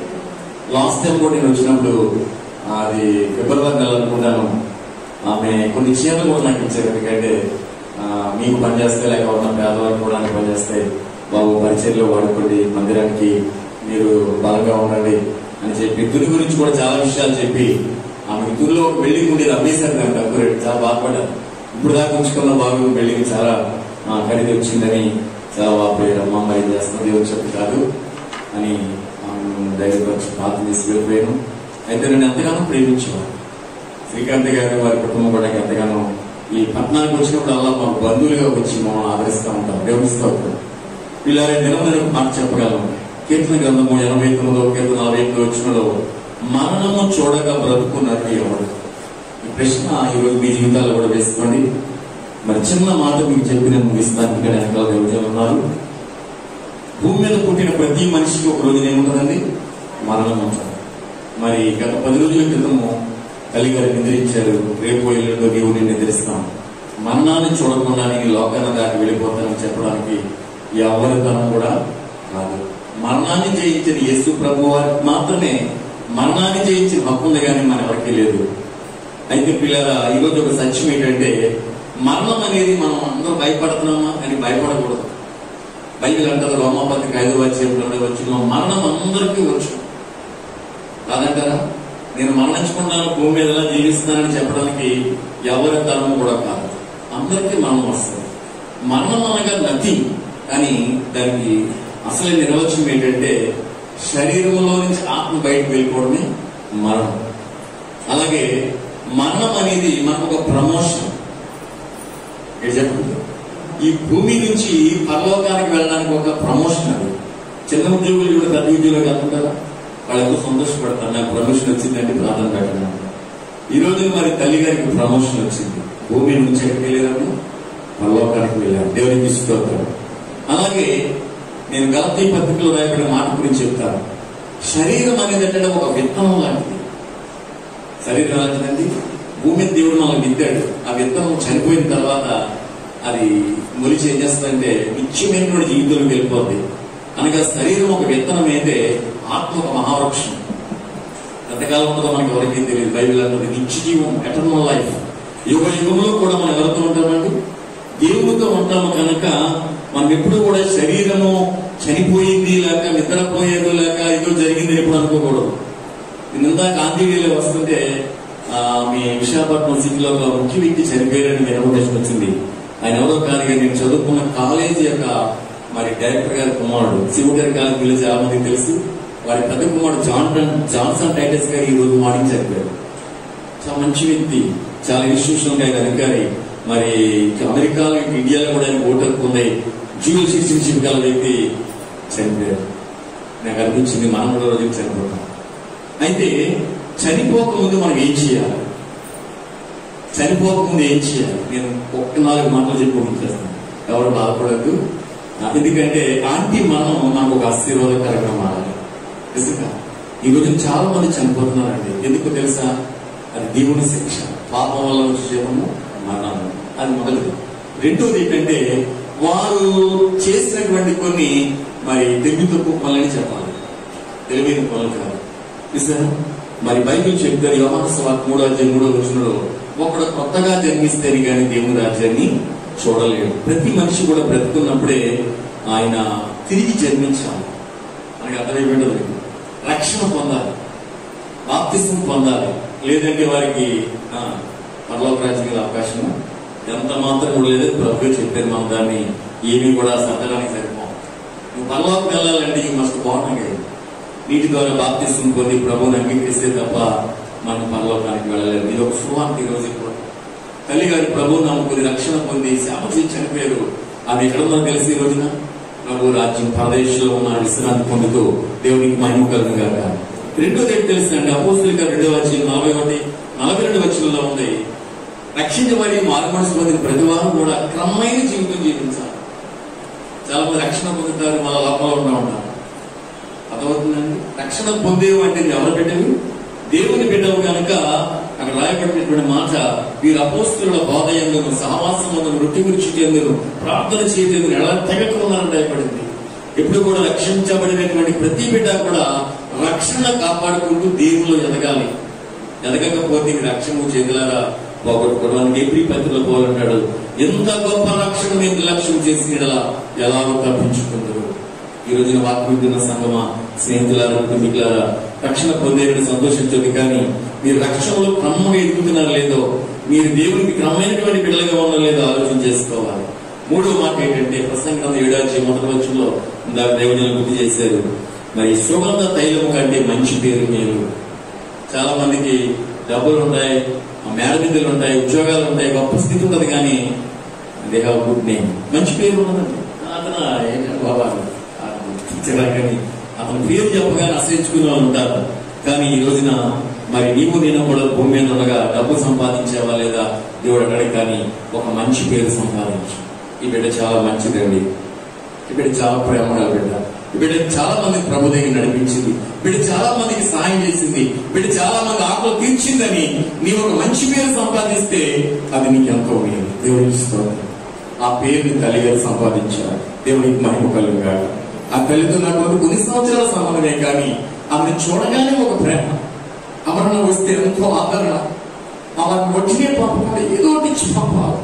లాస్ట్ టైం కూడా నేను వచ్చినప్పుడు అది ఫిబ్రవరి నెల అనుకుంటాను ఆమె కొన్ని చీరలు కూడా నాకు ఇచ్చారు ఎందుకంటే ఆ, మీకు పనిచేస్తే లేక ఉన్న పేదవారికి కూడా నాకు పనిచేస్తాయి బాబు పరిచయలో వాడుకోండి మందిరానికి మీరు బలంగా ఉండండి అని చెప్పి తుని గురించి కూడా చాలా విషయాలు చెప్పి ఆమె తునిలో ఒక బిల్డింగ్ ఉండేది అమ్మేశారు నాకు తక్కువ రేటు చాలా బాధపడ్డాను ఇప్పుడు దాకా ఉంచుకున్న బాబు బిల్డింగ్ చాలా ఆ, ఖరీదు వచ్చిందని చాలా బాగా అమ్మ మరి చేస్తున్నది వచ్చేది కాదు అని ధైర్యపరిచి ప్రార్థన చేసి వెళ్ళిపోయాను అయితే నేను ఎంతగానో ప్రేమించేవాడు శ్రీకాంత్ గారి వారి కుటుంబం కూడా నాకు ఎంతగానో ఈ పట్టణానికి వచ్చినప్పుడు అలా మాకు బంధువులుగా వచ్చి మమ్మల్ని ఆదరిస్తూ ఉంటాం దేవుడిస్తూ ఉంటాం పిల్లల దినం నేను ఒక మాట చెప్పగలను కీర్తన గ్రంథము ఎనభై తొమ్మిదో కీర్తన నలభై ఎనిమిదో వచ్చినలో మరణము చూడగా బ్రతుకున్నట్టు ఎవడు ఈ ప్రశ్న ఈరోజు మీ జీవితాల్లో కూడా వేసుకోండి మరి చిన్న మాట మీకు చెప్పి నేను ముగిస్తాను ఇక్కడ వెనకాల దేవుడు ఉన్నారు భూమి మీద పుట్టిన ప్రతి మనిషికి ఒక రోజున ఏముంటుందండి మరణం ఉంటుంది మరి గత పది రోజుల క్రితము తల్లి గారు నిద్రించారు రేపు ఎల్లుండో దేవుడిని నిద్రిస్తాం మరణాన్ని చూడకుండా నేను ఈ లోకాన్ని దాటి వెళ్ళిపోతానని చెప్పడానికి ఎవరితనం కూడా కాదు మరణాన్ని జయించిన యేసు ప్రభు వారికి మాత్రమే మరణాన్ని జయించిన హక్కు ఉంది కానీ మన ఎవరికి లేదు అయితే పిల్లరా ఈరోజు ఒక సత్యం ఏంటంటే మరణం అనేది మనం అందరూ భయపడుతున్నామా అని భయపడకూడదు బైబిల్ అంటారు రోమాపత్రిక ఐదు వచ్చే వచ్చిన మరణం అందరికీ వచ్చు కాదంటారా నేను మరణించుకున్నాను భూమి మీద ఎలా జీవిస్తున్నానని చెప్పడానికి ఎవరి తరము కూడా కాదు అందరికీ మరణం వస్తుంది మరణం అనగా నథింగ్ కానీ దానికి అసలు నిర్వచనం ఏంటంటే శరీరంలో నుంచి ఆత్మ బయటకు వెళ్ళిపోవడమే మరణం అలాగే మరణం అనేది మనకు ఒక ప్రమోషన్ ఏంటి చెప్పండి ఈ భూమి నుంచి పరలోకానికి వెళ్ళడానికి ఒక ప్రమోషన్ అది చిన్న ఉద్యోగులు కూడా పెద్ద ఉద్యోగులు అనుకుంటారా వాళ్ళు ఎంతో సంతోషపడతారు నాకు ప్రమోషన్ వచ్చిందంటే ప్రార్థన పెట్టడం ఈ రోజు మరి తల్లి గారికి ప్రమోషన్ వచ్చింది భూమి నుంచి ఎక్కడికి వెళ్ళారు పరలోకానికి వెళ్ళారు దేవునికి ఇష్టం అలాగే నేను గలతీ పత్రికలో రాయబడిన మాట గురించి చెప్తాను శరీరం అనేది అంటే ఒక విత్తనం లాంటిది శరీరం ఎలాంటిదండి భూమి దేవుడు మనల్ని విత్తాడు ఆ విత్తనం చనిపోయిన తర్వాత అది మొలిచి ఏం చేస్తుందంటే నిత్యమైనటువంటి జీవితంలోకి వెళ్ళిపోద్ది అనగా శరీరం ఒక విత్తనం అయితే ఆత్మ ఒక మహావృక్షం ఎంతకాలం ఉంటుందో మనకి ఎవరికి తెలియదు బైబిల్ అన్నది నిత్య జీవం ఎటర్నల్ లైఫ్ యుగ యుగంలో కూడా మనం ఎవరితో ఉంటామండి దేవుడితో ఉంటాము కనుక మనం ఎప్పుడు కూడా శరీరము చనిపోయింది లేక నిద్రపోయేదో లేక ఏదో జరిగింది ఎప్పుడు అనుకోకూడదు నేను ఇందాక ఆంధ్రగిరిలో వస్తుంటే ఆ, మీ విశాఖపట్నం సిటీలో ఒక ముఖ్య వ్యక్తి చనిపోయారని మీ ఇన్ఫర్మేషన్ వచ్చింది ఆయన ఎవరో కాదు కానీ నేను చదువుకున్న కాలేజీ యొక్క మరి డైరెక్టర్ గారి కుమారుడు శివ గారి కాలేజీ వీళ్ళు చాలా మందికి తెలుసు వారి పెద్ద కుమారుడు జాన్సన్ జాన్సన్ టైటస్ గారు ఈ రోజు మార్నింగ్ చనిపోయారు చాలా మంచి వ్యక్తి చాలా ఇన్స్టిట్యూషన్ గా ఆయన అధికారి మరి అమెరికాలో ఇటు ఇండియాలో కూడా ఆయన ఓటర్ పొందాయి జ్యూవల్ సిటిజన్షిప్ గల వ్యక్తి చనిపోయారు నాకు అనిపించింది మనం కూడా రోజు చనిపోతాం అయితే చనిపోకముందు మనం ఏం చేయాలి చనిపోకముందు ఏం చేయాలి నేను ఒక్క నాలుగు మాటలు చెప్పి ముగించేస్తాను ఎవరు బాధపడద్దు ఎందుకంటే ఆంటీ మనం మనకు ఒక ఆశీర్వాదకరంగా మారాలి నిజంగా ఈ రోజు చాలా మంది చనిపోతున్నారండి ఎందుకు తెలుసా అది దేవుని శిక్ష పాపం వల్ల వచ్చే జీవము మరణము అది మొదటిది రెండోది ఏంటంటే వారు చేసినటువంటి కొన్ని మరి తెలివి తక్కువ పనులని చెప్పాలి తెలివైన పనులు కాదు చూసారా మరి బైబిల్ చెప్తారు యోహాను సువార్త మూడో అధ్యాయం మూడో రోజులలో ఒకడు కొత్తగా జన్మిస్తేనే కానీ దేవుని రాజ్యాన్ని చూడలేడు ప్రతి మనిషి కూడా బ్రతుకున్నప్పుడే ఆయన తిరిగి జన్మించాలి మనకి అర్థమైపోయింది రక్షణ పొందాలి బాప్తిసం పొందాలి లేదంటే వారికి ఆ, పరలోక రాజ్యం అవకాశం ఎంత మాత్రం కూడా లేదు ప్రభు చెప్పారు మనం దాన్ని ఏమీ కూడా సర్దడానికి సరిపోం నువ్వు పరలోకి వెళ్ళాలంటే యూ మస్ట్ బాగుంటుంది నీటి ద్వారా బాప్తిసం పొంది ప్రభువుని అంగీకరిస్తే తప్ప మనం పరలోకానికి వెళ్ళలేదు ఇది ఒక సువార్త ఈ రోజు ఇప్పుడు తల్లి గారి ప్రభువు నమ్ముకుని రక్షణ పొంది సేవ చేసి చనిపోయారు ఆమె ఎక్కడ ఉందో తెలిసి ఈ రోజున ప్రభు రాజ్యం పరదేశంలో ఉన్న విశ్రాంతి పొందుతూ దేవునికి మహిమ కలుగు గాక రెండోది ఏంటి తెలుసండి అపోస్తుల గారు రెండో వచ్చి నలభై ఒకటి నలభై రెండు వచ్చినలో ఉంది రక్షించబడి మారుమనసు పొందిన ప్రతి వారు కూడా క్రమమైన జీవితం జీవించాలి చాలా మంది రక్షణ పొందుతారు మన లోపల ఉండా ఉంటారు అర్థమవుతుందండి రక్షణ పొందేవు అంటే ఇది ఎవరు బిడ్డవి దేవుని బిడ్డవు కనుక అక్కడ రాయబడినటువంటి మాట వీరు అపోస్తుల బోధ ఎందుకు సహవాసం ఎందుకు వృత్తి గురించి ఎందుకు ప్రార్థన చేయలేదు ఎలా తెగక ఉన్నారని రాయబడింది ఎప్పుడు కూడా రక్షించబడినటువంటి ప్రతి బిడ్డ కూడా రక్షణ కాపాడుకుంటూ దేవులో ఎదగాలి ఎదగకపోతే మీ రక్షణ చేతులారా పోగొట్టుకోవడానికి ఎప్పుడు పత్రిలో పోలంటాడు ఎంత గొప్ప రక్షణ మీరు నిర్లక్ష్యం చేసి ఎడలా ఎలాగో తప్పించుకుందరు ఈ రోజున వాక్కు వింటున్న సంగమా స్నేహితులారా కుటుంబీకులారా రక్షణ పొందేరని సంతోషించదు కానీ మీరు రక్షణలో క్రమంగా ఎదుగుతున్నారో లేదో మీరు దేవునికి క్రమమైనటువంటి బిడ్డలుగా ఉన్నారో లేదో ఆలోచన చేసుకోవాలి మూడో మాట ఏంటంటే ప్రసంగం ఏడాది మొదటి వచ్చంలో ఇందాక దేవుని గుర్తు చేశారు మరి సుగంధ తైలం కంటే మంచి పేరు మీరు చాలా మందికి డబ్బులు ఉంటాయి మేడమిద్దలు ఉంటాయి ఉద్యోగాలు ఉంటాయి గొప్ప స్థితి ఉంటుంది కానీ దే హ్యావ్ గుడ్ నేమ్ మంచి పేరు ఉన్నదండి అతను ఏంటంటే బాబా టీచర్ కానీ అతని పేరు చెప్పగానే ఆశ్రయించుకునే వాళ్ళు ఉంటారు కానీ ఈ రోజున మరి నీవు నేను కూడా భూమి మీద ఉండగా డబ్బు సంపాదించావా లేదా దేవుడు అన్నాడు కానీ ఒక మంచి పేరు సంపాదించు ఈ బిడ్డ చాలా మంచిదండి ఈ బిడ్డ చాలా ప్రేమ గల బిడ్డ ఈ బిడ్డ చాలా మందికి ప్రభు దగ్గర నడిపించింది బిడ్డ చాలా మందికి సహాయం చేసింది బిడ్డ చాలా మంది ఆకలి తీర్చిందని నీవు ఒక మంచి పేరు సంపాదిస్తే అది నీకు ఎంతో మేలు దేవుడికి స్తోత్రం ఆ పేరుని తల్లిగారు సంపాదించారు దేవునికి మహిమ కలుగుగా ఆ తల్లితో నాకు కొన్ని సంవత్సరాల సంబంధమే కానీ ఆమెను చూడగానే ఒక ప్రేమ అమరణ వస్తే ఎంతో ఆదరణ ఆమెను వచ్చినే పంపకుండా ఏదో ఒకటి ఇచ్చి పంపాలి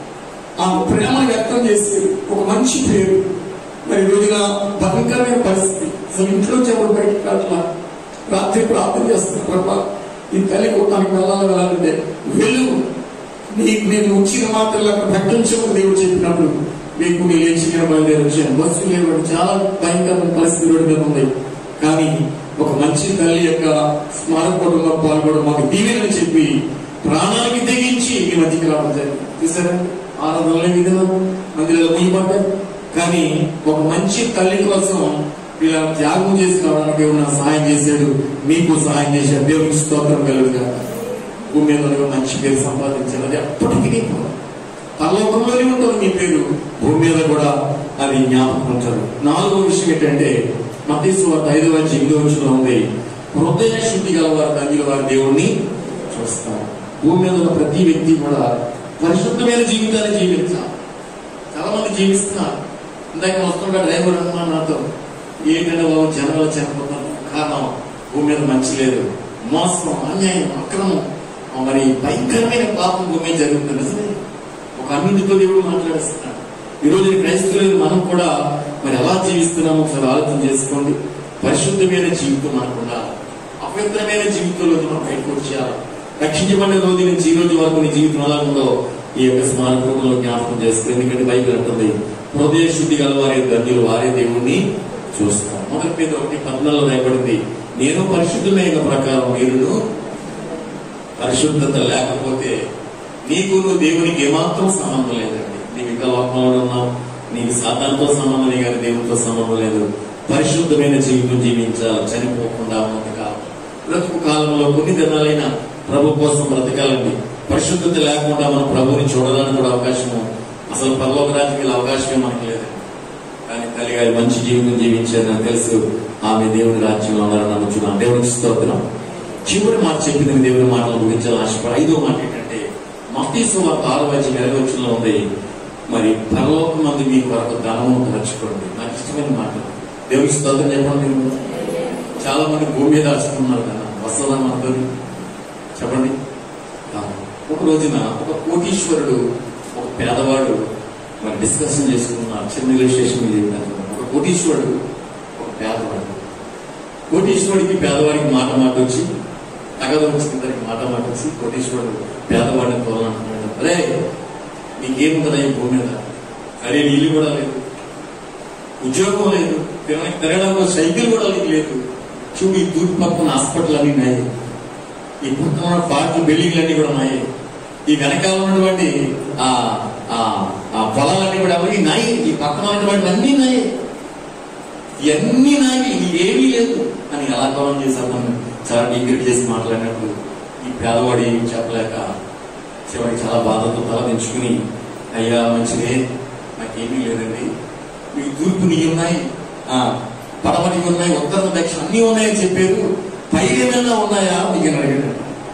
ఆ ప్రేమను వ్యక్తం చేసి ఒక మంచి పేరు మరి ఈ రోజున భయంకరమైన పరిస్థితి అసలు ఇంట్లో ఎవరు బయటకు రాట్లా రాత్రి ప్రార్థన చేస్తున్న ప్రభా ఈ తల్లి కొట్టానికి వెళ్ళాలి వెళ్ళాలంటే వెళ్ళు నీకు నేను వచ్చిన మాత్రలు అక్కడ ప్రకటించమని దేవుడు చెప్పినప్పుడు మీకు నీ లేచి నేను బయలుదేరి వచ్చాను బస్సు లేవు చాలా భయంకరమైన పరిస్థితి రోడ్డు మీద ఉంది కానీ ఒక మంచి తల్లి యొక్క స్మారకోటంలో పాల్గొనడం మాకు దీవెనని చెప్పి ప్రాణానికి తెగించి ఈ మధ్యకి రావడం జరిగింది చూసారా ఆరాధనలే విధిలో మందిలో ముయ్యబడ్డారు కానీ ఒక మంచి తల్లి కోసం ఇలా త్యాగం చేసి రావడానికి దేవుడు నాకు సహాయం చేశాడు మీకు సహాయం చేశాడు దేవునికి స్తోత్రం కలుగుగా భూమి మీద ఉన్న మంచి పేరు సంపాదించారు అది ఎప్పటికీ నీకు పరలోకంలోనే ఉంటుంది మీ పేరు భూమి మీద కూడా అది జ్ఞాపకం ఉంటారు నాలుగో విషయం ఏంటంటే మతీశ్వర ఐదవ ఎనిమిదో వచ్చిన ఉంది హృదయ శుద్ధి గల వారు తండ్రి వారి దేవుణ్ణి చూస్తారు భూమి మీద ఉన్న ప్రతి వ్యక్తి కూడా పరిశుద్ధమైన జీవితాన్ని జీవించాలి చాలా మంది జీవిస్తున్నారు ఇందాక వస్తుంటే డ్రైవర్ అన్నాను నాతో ఏంటంటే బాబు జనాలు చనిపోతారు కారణం భూమి మీద మంచి లేదు మోసం అన్యాయం అక్రమం ఆ మరి భయంకరమైన పాపం భూమి మీద జరుగుతుంది నిజమే ఒక అన్నింటితో దేవుడు మాట్లాడిస్తున్నాడు ఈ రోజు క్రైస్తవులు మనం కూడా మరి ఎలా జీవిస్తున్నామో ఒకసారి ఆలోచన చేసుకోండి పరిశుద్ధమైన జీవితం మనకు ఉండాలి అపవిత్రమైన జీవితంలో మనం బయటకు వచ్చేయాలి రక్షించబడిన రోజు నుంచి ఈ రోజు వరకు నీ జీవితం ఎలా ఉందో ఈ యొక్క స్మారకంలో జ్ఞాపకం చేస్తారు ఎందుకంటే బైబిల్ అంటుంది హృదయ శుద్ధి గల వారి ధన్యులు వారే దేవుణ్ణి చూస్తారు మొదటి మీద ఒకటి పద్నాలుగు రాయబడింది నేను పరిశుద్ధమైన ప్రకారం మీరును పరిశుద్ధత లేకపోతే నీకు నువ్వు దేవునికి ఏమాత్రం సంబంధం లేదండి నీవు ఇంకా లోకంలో ఉన్నావు నీకు సాతాన్తో సంబంధం లేదు కానీ దేవునితో సంబంధం లేదు పరిశుద్ధమైన జీవితం జీవించాలి చనిపోకుండా ఉన్నది కాలం బ్రతుకు కాలంలో కొన్ని దినాలైనా ప్రభు కోసం బ్రతకాలండి పరిశుద్ధత లేకుండా మనం ప్రభువుని చూడడానికి కూడా అవకాశం అసలు పరలోక రాజకీయ అవకాశమే మనకు లేదండి కానీ తల్లి గారి మంచి జీవితం జీవించారు నాకు తెలుసు ఆమె దేవుని రాజ్యంలో ఉన్నారని నమ్ముచున్నాను దేవునికి స్తోత్రం చివరి మాట చెప్పింది దేవుని మాటల గురించి ఆశపడ ఐదో మాట ఏంటంటే మతీసు వార్త ఆరు వచ్చి నెలవచ్చులో ఉంది మరి పరలోక మంది మీకు వరకు ధనము దాచుకోండి నాకు ఇష్టమైన మాట దేవునికి స్తోత్రం చెప్పండి మీరు. చాలా మంది భూమి మీద దాచుకున్నారు కదా వస్తుందా అందరూ చెప్పండి ఆ, ఒక రోజున ఒక కోటీశ్వరుడు ఒక పేదవాడు మరి డిస్కషన్ చేసుకున్నారు చిన్న రిజిస్ట్రేషన్ మీద చెప్పాను. ఒక కోటీశ్వరుడు ఒక పేదవాడు కోటీశ్వరుడికి పేదవాడికి మాట మాట వచ్చి నగదు వచ్చిందరికి మాట మాట వచ్చి కోటీశ్వరుడు పేదవాడిని తోలాలంటున్నాడు అరే నీకేముంటుందా ఈ భూమి మీద అరే నీళ్ళు కూడా లేదు ఉద్యోగం లేదు తినడానికి తిరగడానికి ఒక సైకిల్ కూడా నీకు లేదు చూడు ఈ తూర్పు పక్కన హాస్పిటల్ అన్ని ఉన్నాయి ఈ పక్కన ఉన్న పార్టీ బిల్డింగ్లు అన్ని కూడా ఉన్నాయి ఈ వెనకాల ఉన్నటువంటి ఆ ఆ ఆ పొలాలన్నీ కూడా అవి నాయి ఈ పక్కన ఉన్నటువంటి అన్ని నాయి ఇవన్నీ నాయి ఏమీ లేదు అని ఎలా గౌరవం చేశారు మనం చాలా డిగ్రీ చేసి మాట్లాడినప్పుడు ఈ పేదవాడు ఏమి చెప్పలేక చివరికి చాలా బాధతో తల తెంచుకుని అయ్యా మంచిదే నాకేమీ లేదండి మీకు తూర్పు నీ ఉన్నాయి ఆ పడమటి ఉన్నాయి ఉత్తర దక్షిణ అన్నీ ఉన్నాయని చెప్పారు పైన ఏమైనా ఉన్నాయా మీకు అడిగాడు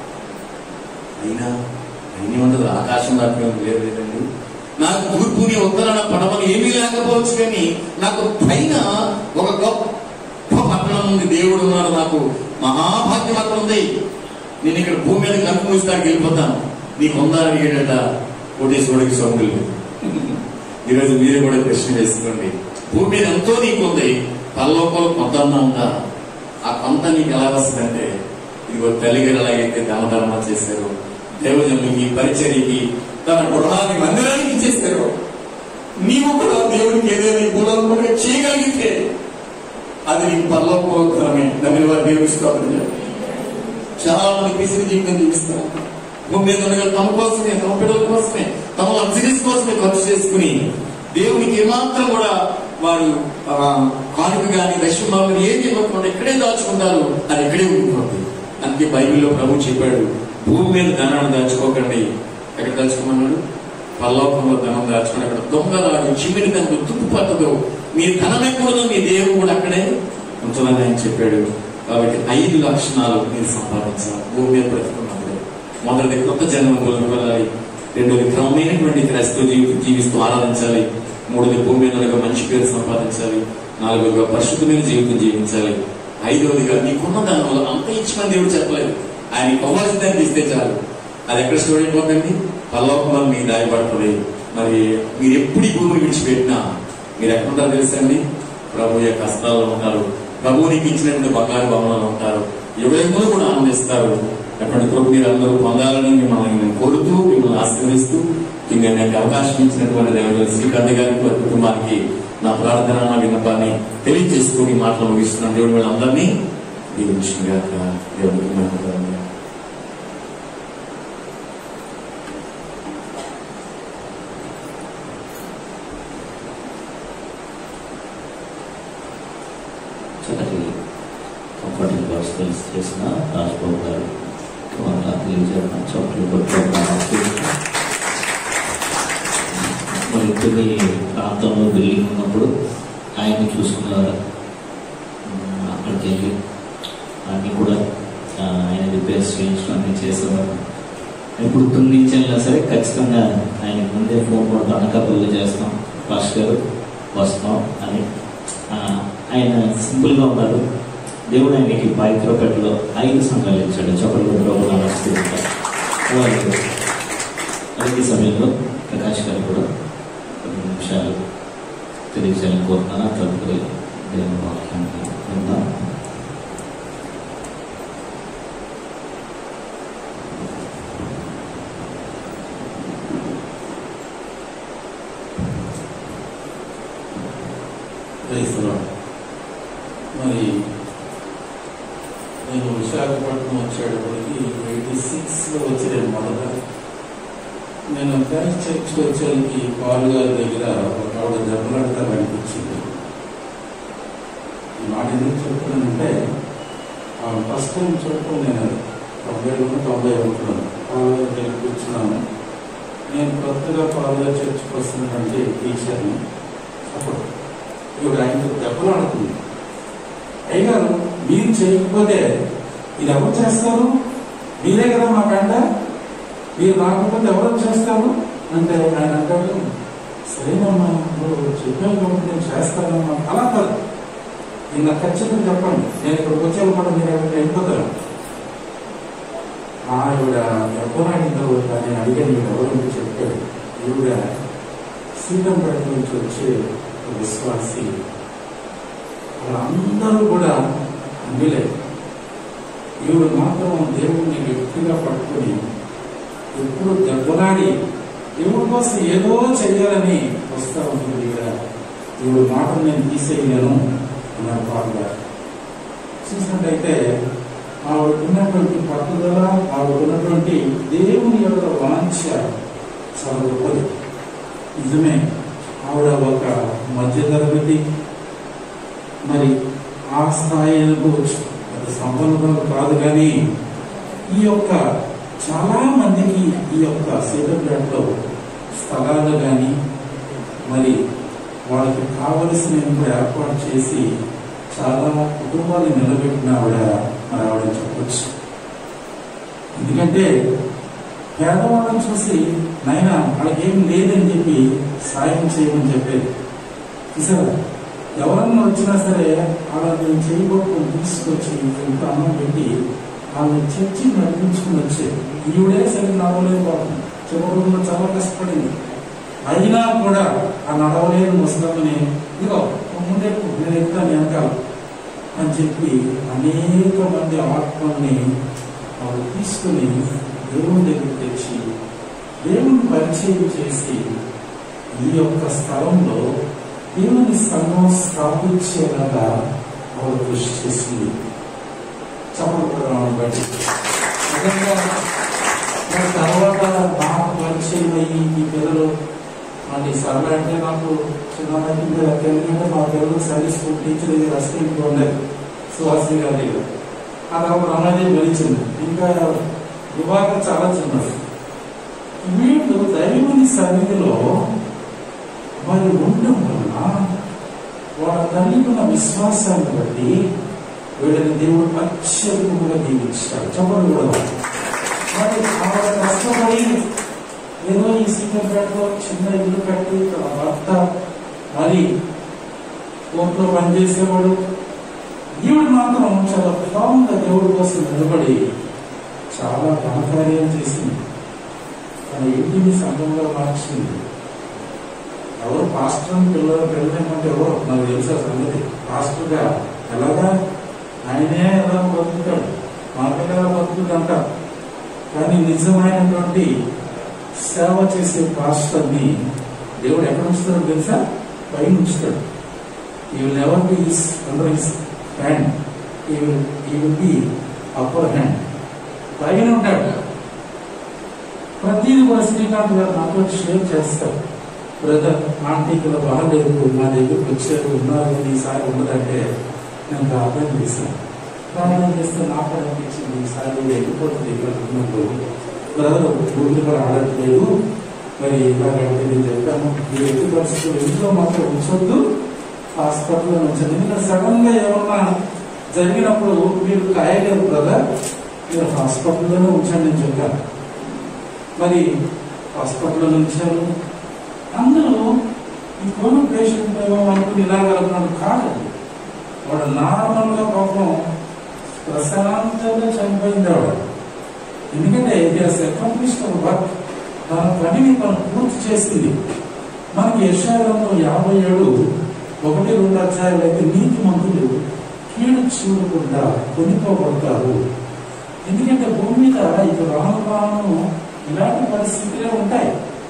అయినా అయినా ఉండదు ఆకాశం దాకా లేదు లేదండి నాకు తూర్పుని ఉత్తరాన పడమని ఏమీ లేకపోవచ్చు కానీ నాకు పైన ఒక గొప్ప పట్టణం ఉంది దేవుడు ఉన్నాడు నాకు మహాభాగ్యం అక్కడ ఉంది నేను ఇక్కడ భూమి మీద కనుక మూస్తాడికి వెళ్ళిపోతాను నీకు ఉందా అని అడిగాడట కోటేశ్వరుడికి సొంగులు ఈరోజు మీరు కూడా ప్రశ్న వేసుకోండి భూమి మీద ఎంతో నీకు ఉంది పరలోకంలో కొంత అన్నా ఉందా ఆ కొంత నీకు ఎలా వస్తుందంటే ఇదిగో తల్లిగారు ఎలాగైతే దానధర్మ చేశారు దేవజనులకి పరిచర్యకి తన గృహాన్ని మందిరానికి ఇచ్చేస్తారు నీవు కూడా దేవునికి ఏదైనా ఈ భూలోకంలో చేయగలిగితే అది నీకు పరలోకమే దాని వారు దేవుని స్తోత్రం చెప్పండి. చాలా మంది పిసిరి జీవితం జీవిస్తారు భూమి మీద ఉండగా తమ కోసమే తమ పిల్లల కోసమే తమ లగ్జరీస్ కోసమే ఖర్చు చేసుకుని దేవునికి ఏమాత్రం కూడా వారు ఆ, కానుక కానీ దశమాలు ఏది ఇవ్వకుండా ఇక్కడే దాచుకుంటారు అది ఇక్కడే ఉండిపోతుంది అందుకే బైబిల్లో ప్రభు చెప్పాడు భూమి మీద ధనాన్ని దాచుకోకండి ఎక్కడ దాచుకోమన్నాడు పల్లోకంలో ధనం దాచుకుని అక్కడ దొంగలాడు చిమిడి దానికి తుప్పు పట్టదు మీ ధనం ఎక్కడదో మీ దేవుడు కూడా అక్కడే ఉంచాలని ఆయన చెప్పాడు కాబట్టి ఐదు లక్షణాలు మీరు సంపాదించాలి భూమి మీద బ్రతుకున్నప్పుడు మొదటిది కొత్త జన్మలోకి వెళ్ళాలి రెండోది క్రమమైనటువంటి క్రైస్తవ జీవితం జీవిస్తూ ఆరాధించాలి మూడోది భూమి మీద ఒక మంచి పేరు సంపాదించాలి నాలుగోదిగా పరిశుద్ధమైన జీవితం జీవించాలి ఐదవదిగా నీకున్న దానివల్ల అంత ఇచ్చమని దేవుడు చెప్పలేదు ఆయన కావాల్సిన దాన్ని ఇస్తే చాలు అది ఎక్కడ స్టోర్ అయిపోతుంది పల్లోకంలో మీ దాయపడుతుంది మరి మీరు ఎప్పుడు ఈ భూమిని విడిచిపెట్టినా మీరు ఎక్కడుంటారో తెలుసా అండి ప్రభు యొక్క హస్తాల్లో ఉంటారు ప్రభు నీకు ఇచ్చినటువంటి బంగారు భవనంలో ఉంటారు ఎవరెవరు కూడా ఆనందిస్తారు అటువంటి ప్రభు మీరు అందరూ పొందాలని మిమ్మల్ని నేను కోరుతూ మిమ్మల్ని ఆశీర్వదిస్తూ ఇంకా నాకు అవకాశం ఇచ్చినటువంటి దేవుడు శ్రీకాంత్ గారికి వారి కుటుంబానికి నా ప్రార్థన నా విన్నపాన్ని తెలియజేసుకుని మాటలు ముగిస్తున్నాను దేవుడు వీళ్ళందరినీ దీవించిన దేవుడికి మహిమ చక్కటి కంఫర్టబుల్ వర్స్ చేసిన రాజ్బాబు గారు వాళ్ళ తెలియజేయడం చోట్ల మరి కొన్ని ప్రాంతంలో బిల్డింగ్ ఉన్నప్పుడు ఆయన్ని చూసుకునేవారు ఉమ్, అక్కడికి వెళ్ళి అన్నీ కూడా ఆ, ఆయన రిపేర్స్ చేయించడం అన్నీ చేసేవారు ఎప్పుడు తుని నుంచి వెళ్ళినా సరే ఖచ్చితంగా ఆయన ముందే ఫోన్ కూడా అనకాపల్లి చేస్తాం ఫాస్ట్ గారు వస్తాం అని ఆ, ఆయన సింపుల్గా ఉన్నారు దేవుడు ఆయనకి పాయికరపేటలో ఐదు సంఘాలు ఇచ్చాడు చొప్పలపేటలో కూడా నడుస్తుంటారు వాళ్ళు అదే సమయంలో ప్రకాష్ గారు కూడా కొన్ని నిమిషాలు తెలియజేయాలని కోరుతున్నాను తదుపరి దేవుని వాక్యాన్ని విందాం క్రైస్తవుడు మరి నేను విశాఖపట్నం వచ్చేటప్పటికి ఎయిటీ సిక్స్లో వచ్చి నేను మొదట నేను క్రైస్ట్ చర్చ్కి వచ్చేకి పాల్ గారి దగ్గర ఒక ఆవిడ దెబ్బలాడతా కనిపించింది ఈ మాట ఎందుకు చెప్తున్నానంటే ఆ ఫస్ట్ టైం చూడటం నేను తొంభై రెండు తొంభై ఒకటిలో పాల్ గారి దగ్గర కూర్చున్నాను నేను కొత్తగా పాల్ గారి చర్చ్కి వస్తున్నటువంటి టీచర్ని అప్పుడు ఇవి ఆయనతో దెబ్బలాడుతుంది అయ్యగారు మీరు చేయకపోతే ఇది ఎవరు చేస్తారు మీరే కదా మా కంట మీరు రాకపోతే ఎవరు చేస్తారు అంటే ఆయన అంటాడు సరేనమ్మా నువ్వు చెప్పాను కాబట్టి నేను చేస్తానమ్మా అలా కాదు నిన్న ఖచ్చితంగా చెప్పండి నేను ఇక్కడికి వచ్చే కూడా మీరు ఎక్కడ వెళ్ళిపోతారు ఆవిడ ఎవరైందో నేను అడిగాను మీరు ఎవరు చెప్పాడు ఈవిడ శ్రీరంపేట నుంచి వచ్చే ఒక విశ్వాసి వాళ్ళందరూ కూడా అందిలే ఈవిడ మాత్రం దేవుడిని గట్టిగా పట్టుకొని ఎప్పుడు దెబ్బలాడి దేవుడి కోసం ఏదో చెయ్యాలని వస్తా ఉంటుంది ఇక్కడ ఈవిడ మాటను నేను తీసేయలేను అన్నారు పాపగా చూసినట్టయితే ఆవిడకున్నటువంటి పట్టుదల ఆవిడకున్నటువంటి దేవుని యొక్క వాంఛ చాలా గొప్పది నిజమే ఆవిడ ఒక మధ్యతరగతి మరి ఆ స్థాయి అనుకోవచ్చు అది సంపన్నులు కాదు కానీ ఈ యొక్క చాలా మందికి ఈ యొక్క సీతంపేటలో స్థలాలు కానీ మరి వాళ్ళకి కావలసిన ఏర్పాటు చేసి చాలా కుటుంబాలు నిలబెట్టిన ఆవిడ మరి ఆవిడ చెప్పొచ్చు ఎందుకంటే పేదవాళ్ళని చూసి నాయన వాళ్ళకి ఏం లేదని చెప్పి సాయం చేయమని చెప్పేది చూసారా ఎవరన్నా వచ్చినా సరే వాళ్ళని చేయబోతుని తీసుకొచ్చి ఇంత అన్నం పెట్టి వాళ్ళని చర్చి నడిపించుకుని వచ్చేది ఈవిడే సరే నడవలేదు పాపం చివరిలో చాలా కష్టపడింది అయినా కూడా ఆ నడవలేని ముసలమ్మని ఇదిగో ముందే నేను ఎక్కుతాను వెనకాల అని చెప్పి అనేక మంది ఆత్మల్ని వాళ్ళు తీసుకుని దేవుని దగ్గరికి తెచ్చి దేవుని పరిచయం చేసి ఈ యొక్క స్థలంలో దేవుని సంఘం స్థాపించేలాగా ఆవిడ కృషి చేసింది చెప్పడం బట్టి నిజంగా మరి తర్వాత నాకు పరిచయం అయ్యి ఈ పిల్లలు మళ్ళీ సరళ అంటే నాకు చిన్ననాటి మీద ఎందుకంటే మా తెలుగు సండే స్కూల్ టీచర్ ఇది రెస్టారెంట్ ఉండేది సుహాసిని గారి దగ్గర ఆ తర్వాత రమాదేవి గెలిచింది ఇంకా విభాగం చాలా చిన్నది వీళ్ళు దైవని సన్నిధిలో మరి ఉండడం వలన వాళ్ళ కలిగి ఉన్న విశ్వాసాన్ని బట్టి వీళ్ళని దేవుడు అత్యధికంగా దీవించాడు చెప్పండి కూడా మరి ఆవిడ కష్టపడి ఏదో ఈ సీతంపేటలో చిన్న ఇల్లు కట్టి తన భర్త మరి కోర్టులో పనిచేసేవాడు ఈవిడ మాత్రం చాలా ప్రాముగా దేవుడి కోసం నిలబడి చాలా ఘనకార్యం చేసింది తన ఇంటిని సంఘంగా మార్చింది ఎవరు పాస్టర్ పిల్లలు పిల్లలేమంటే ఎవరు నాకు తెలుసా సంగతి పాస్టర్గా ఎలాగా ఆయనే ఎలా బతుకుతాడు మా పిల్లల బతుకుతంట కానీ నిజమైనటువంటి సేవ చేసే పాస్టర్ని దేవుడు ఎక్కడ ఉంచుతాడు తెలుసా పైన ఉంచుతాడు he will never be his under his hand he will he will be upper hand పైన ఉంటాడు ప్రతిదీ కూడా శ్రీకాంత్ గారు నాతో షేర్ చేస్తారు బ్రదర్ ఆంటీకి ఇలా బాగాలేదు మా దగ్గరికి వచ్చారు ఉన్నారు కానీ ఈసారి ఉండదంటే నేను ప్రార్థన చేశాను ప్రార్థన చేస్తే నాకు కూడా అనిపించింది ఈసారి ఇది వెళ్ళిపోతుంది ఇక్కడ ఉన్నప్పుడు బ్రదర్ ఊరికి కూడా ఆడట్లేదు మరి ఇలాగంటే నేను చెప్పాను ఈ ఎట్టి పరిస్థితులు ఇంట్లో మాత్రం ఉంచొద్దు హాస్పిటల్లో ఉంచండి ఎందుకంటే సడన్ గా ఏమన్నా జరిగినప్పుడు మీరు కాయలేరు బ్రదర్ మీరు హాస్పిటల్లోనే ఉంచండి అని చెప్పాను మరి హాస్పిటల్లో ఉంచారు అందరూ ఈ కోవిడ్ పేషెంట్ ఏమో అనుకుని ఇలాగలుగుతున్నాడు కాదు వాడు నార్మల్ గా పాపం ప్రశాంతంగా చనిపోయింది ఆవిడ ఎందుకంటే అకంప్లిష్డ్ వర్క్ తన పనిని తను పూర్తి చేసింది మనకి యశాలంలో యాభై ఏడు ఒకటి రెండు అధ్యాయులు అయితే నీతి మంతులు కీడు చూడకుండా కొనిపోబడతారు ఎందుకంటే భూమి మీద ఇది రాను రాను ఇలాంటి పరిస్థితులే ఉంటాయి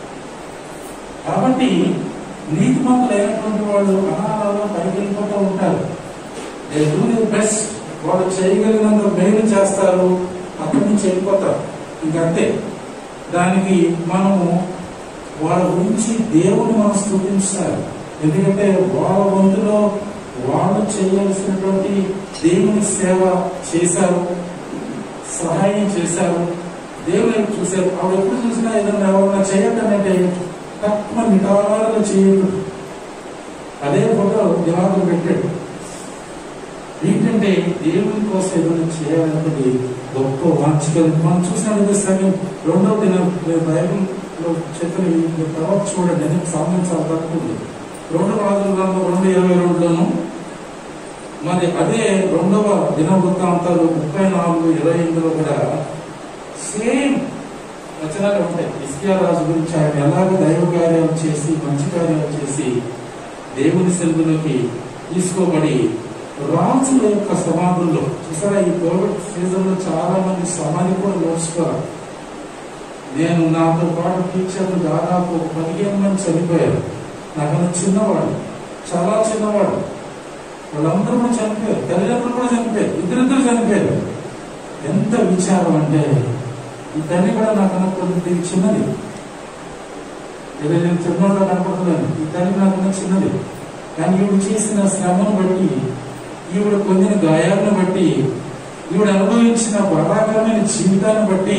కాబట్టి నీతిమంతులైనటువంటి వాళ్ళు అనాలలో పైకి వెళ్ళిపోతూ ఉంటారు దే డూ ది బెస్ట్ వాళ్ళు చేయగలిగినంత మేలు చేస్తారు అక్కడి నుంచి వెళ్ళిపోతారు ఇంకంతే దానికి మనము వాళ్ళ గురించి దేవుని మనం స్థుతించాలి ఎందుకంటే వాళ్ళ వంతులో వాళ్ళు చేయాల్సినటువంటి దేవుని సేవ చేశారు సహాయం చేశారు దేవుని వైపు చూశారు ఆవిడ ఎప్పుడు చూసినా ఏదైనా ఎవరన్నా చేయటం అంటే తక్కువ నిటారుగా చేయడు అదే ఫోటో దివాకం పెట్టాడు ఏంటంటే దేవుని కోసం ఏదైనా చేయాలన్నది గొప్ప వాంఛగా మనం చూసినట్లయితే సమయం రెండవ దినం బైబిల్లో చెప్పిన ఈ తర్వాత చూడండి ఎందుకు సమయం చాలా తక్కువ ఉంది రెండు రాజుల గ్రంథం రెండు ఇరవై రెండులోను మరి అదే రెండవ దిన వృత్తాంతాలు ముప్పై నాలుగు ఇరవై ఎనిమిదిలో కూడా సేమ్ వచనాలు ఉంటాయి ఇస్కియా రాజు గురించి ఆయన ఎలాగ దైవ కార్యాలు చేసి మంచి కార్యాలు చేసి దేవుని సెలవులోకి తీసుకోబడి రాజుల యొక్క సమాధుల్లో చూసారా ఈ కోవిడ్ సీజన్ లో చాలా మంది సమాధి కూడా నోచుకోరు నేను నాతో పాటు టీచర్లు దాదాపు ఒక పదిహేను మంది చనిపోయారు నాకన్నా చిన్నవాడు చాలా చిన్నవాడు వాళ్ళందరూ కూడా చనిపోయారు తల్లిదండ్రులు కూడా చనిపోయారు ఇద్దరిద్దరు చనిపోయారు ఎంత విచారం అంటే ఈ తల్లి కూడా నాకన్నా కొద్ది చిన్నది ఏదో నేను చిన్నోళ్ళ కనపడుతున్నాను ఈ తల్లి నాకన్నా చిన్నది కానీ ఈవిడ చేసిన శ్రమను బట్టి ఈవిడ పొందిన గాయాలను బట్టి ఈవిడ అనుభవించిన బాధాకరమైన జీవితాన్ని బట్టి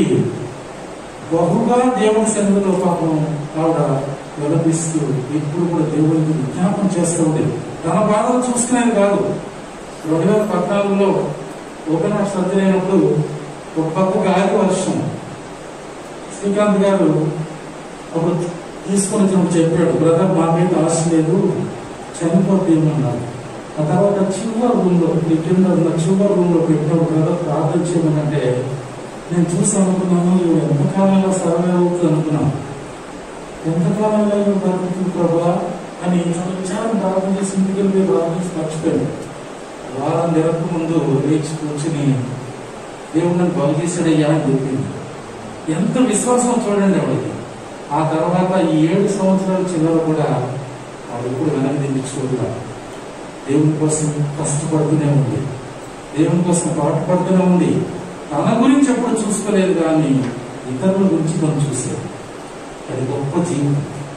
బహుగా దేవుని సన్నిధిలో పాపం ఆవిడ విలపిస్తూ ఎప్పుడు కూడా దేవునికి విజ్ఞాపం చేస్తూ ఉండేది తన బాధలు చూసుకునేది కాదు రెండు వేల పద్నాలుగులో ఓపెన్ సర్జరీ అయినప్పుడు ఒక పక్క గాలి వర్షం శ్రీకాంత్ గారు అప్పుడు తీసుకొని వచ్చినప్పుడు చెప్పాడు బ్రదర్ మా మీద ఆశ లేదు చనిపోతేమన్నాడు ఆ తర్వాత చివరి రూమ్ లో కింద ఉన్న చివరి రూమ్ లో పెట్టినప్పుడు బ్రదర్ ప్రార్థన చేయమనంటే నేను చూసి అనుకున్నాను ఇవి ఎంతకాలంలో సర్వే అవుతుంది అనుకున్నాను ఎంతకాలంలో ఇవి బతుకుతుంది ప్రభా అని చాలా ప్రార్థన చేసి ఇంటికి వెళ్ళి ప్రార్థన చేసి మర్చిపోయాను వారం నెలకు ముందు లేచి కూర్చుని దేవుడు నన్ను బాగు చేశాడయ్యా అని చెప్పింది ఎంత విశ్వాసం చూడండి ఆవిడకి ఆ తర్వాత ఈ ఏడు సంవత్సరాల చిల్లర కూడా ఆవిడ ఎప్పుడు వెనక్కి దించుకోకుండా దేవుని కోసం కష్టపడుతూనే ఉంది దేవుని కోసం పాటుపడుతూనే ఉంది తన గురించి ఎప్పుడు చూసుకోలేదు కానీ ఇతరుల గురించి మనం చూసేది అది గొప్ప జీవితం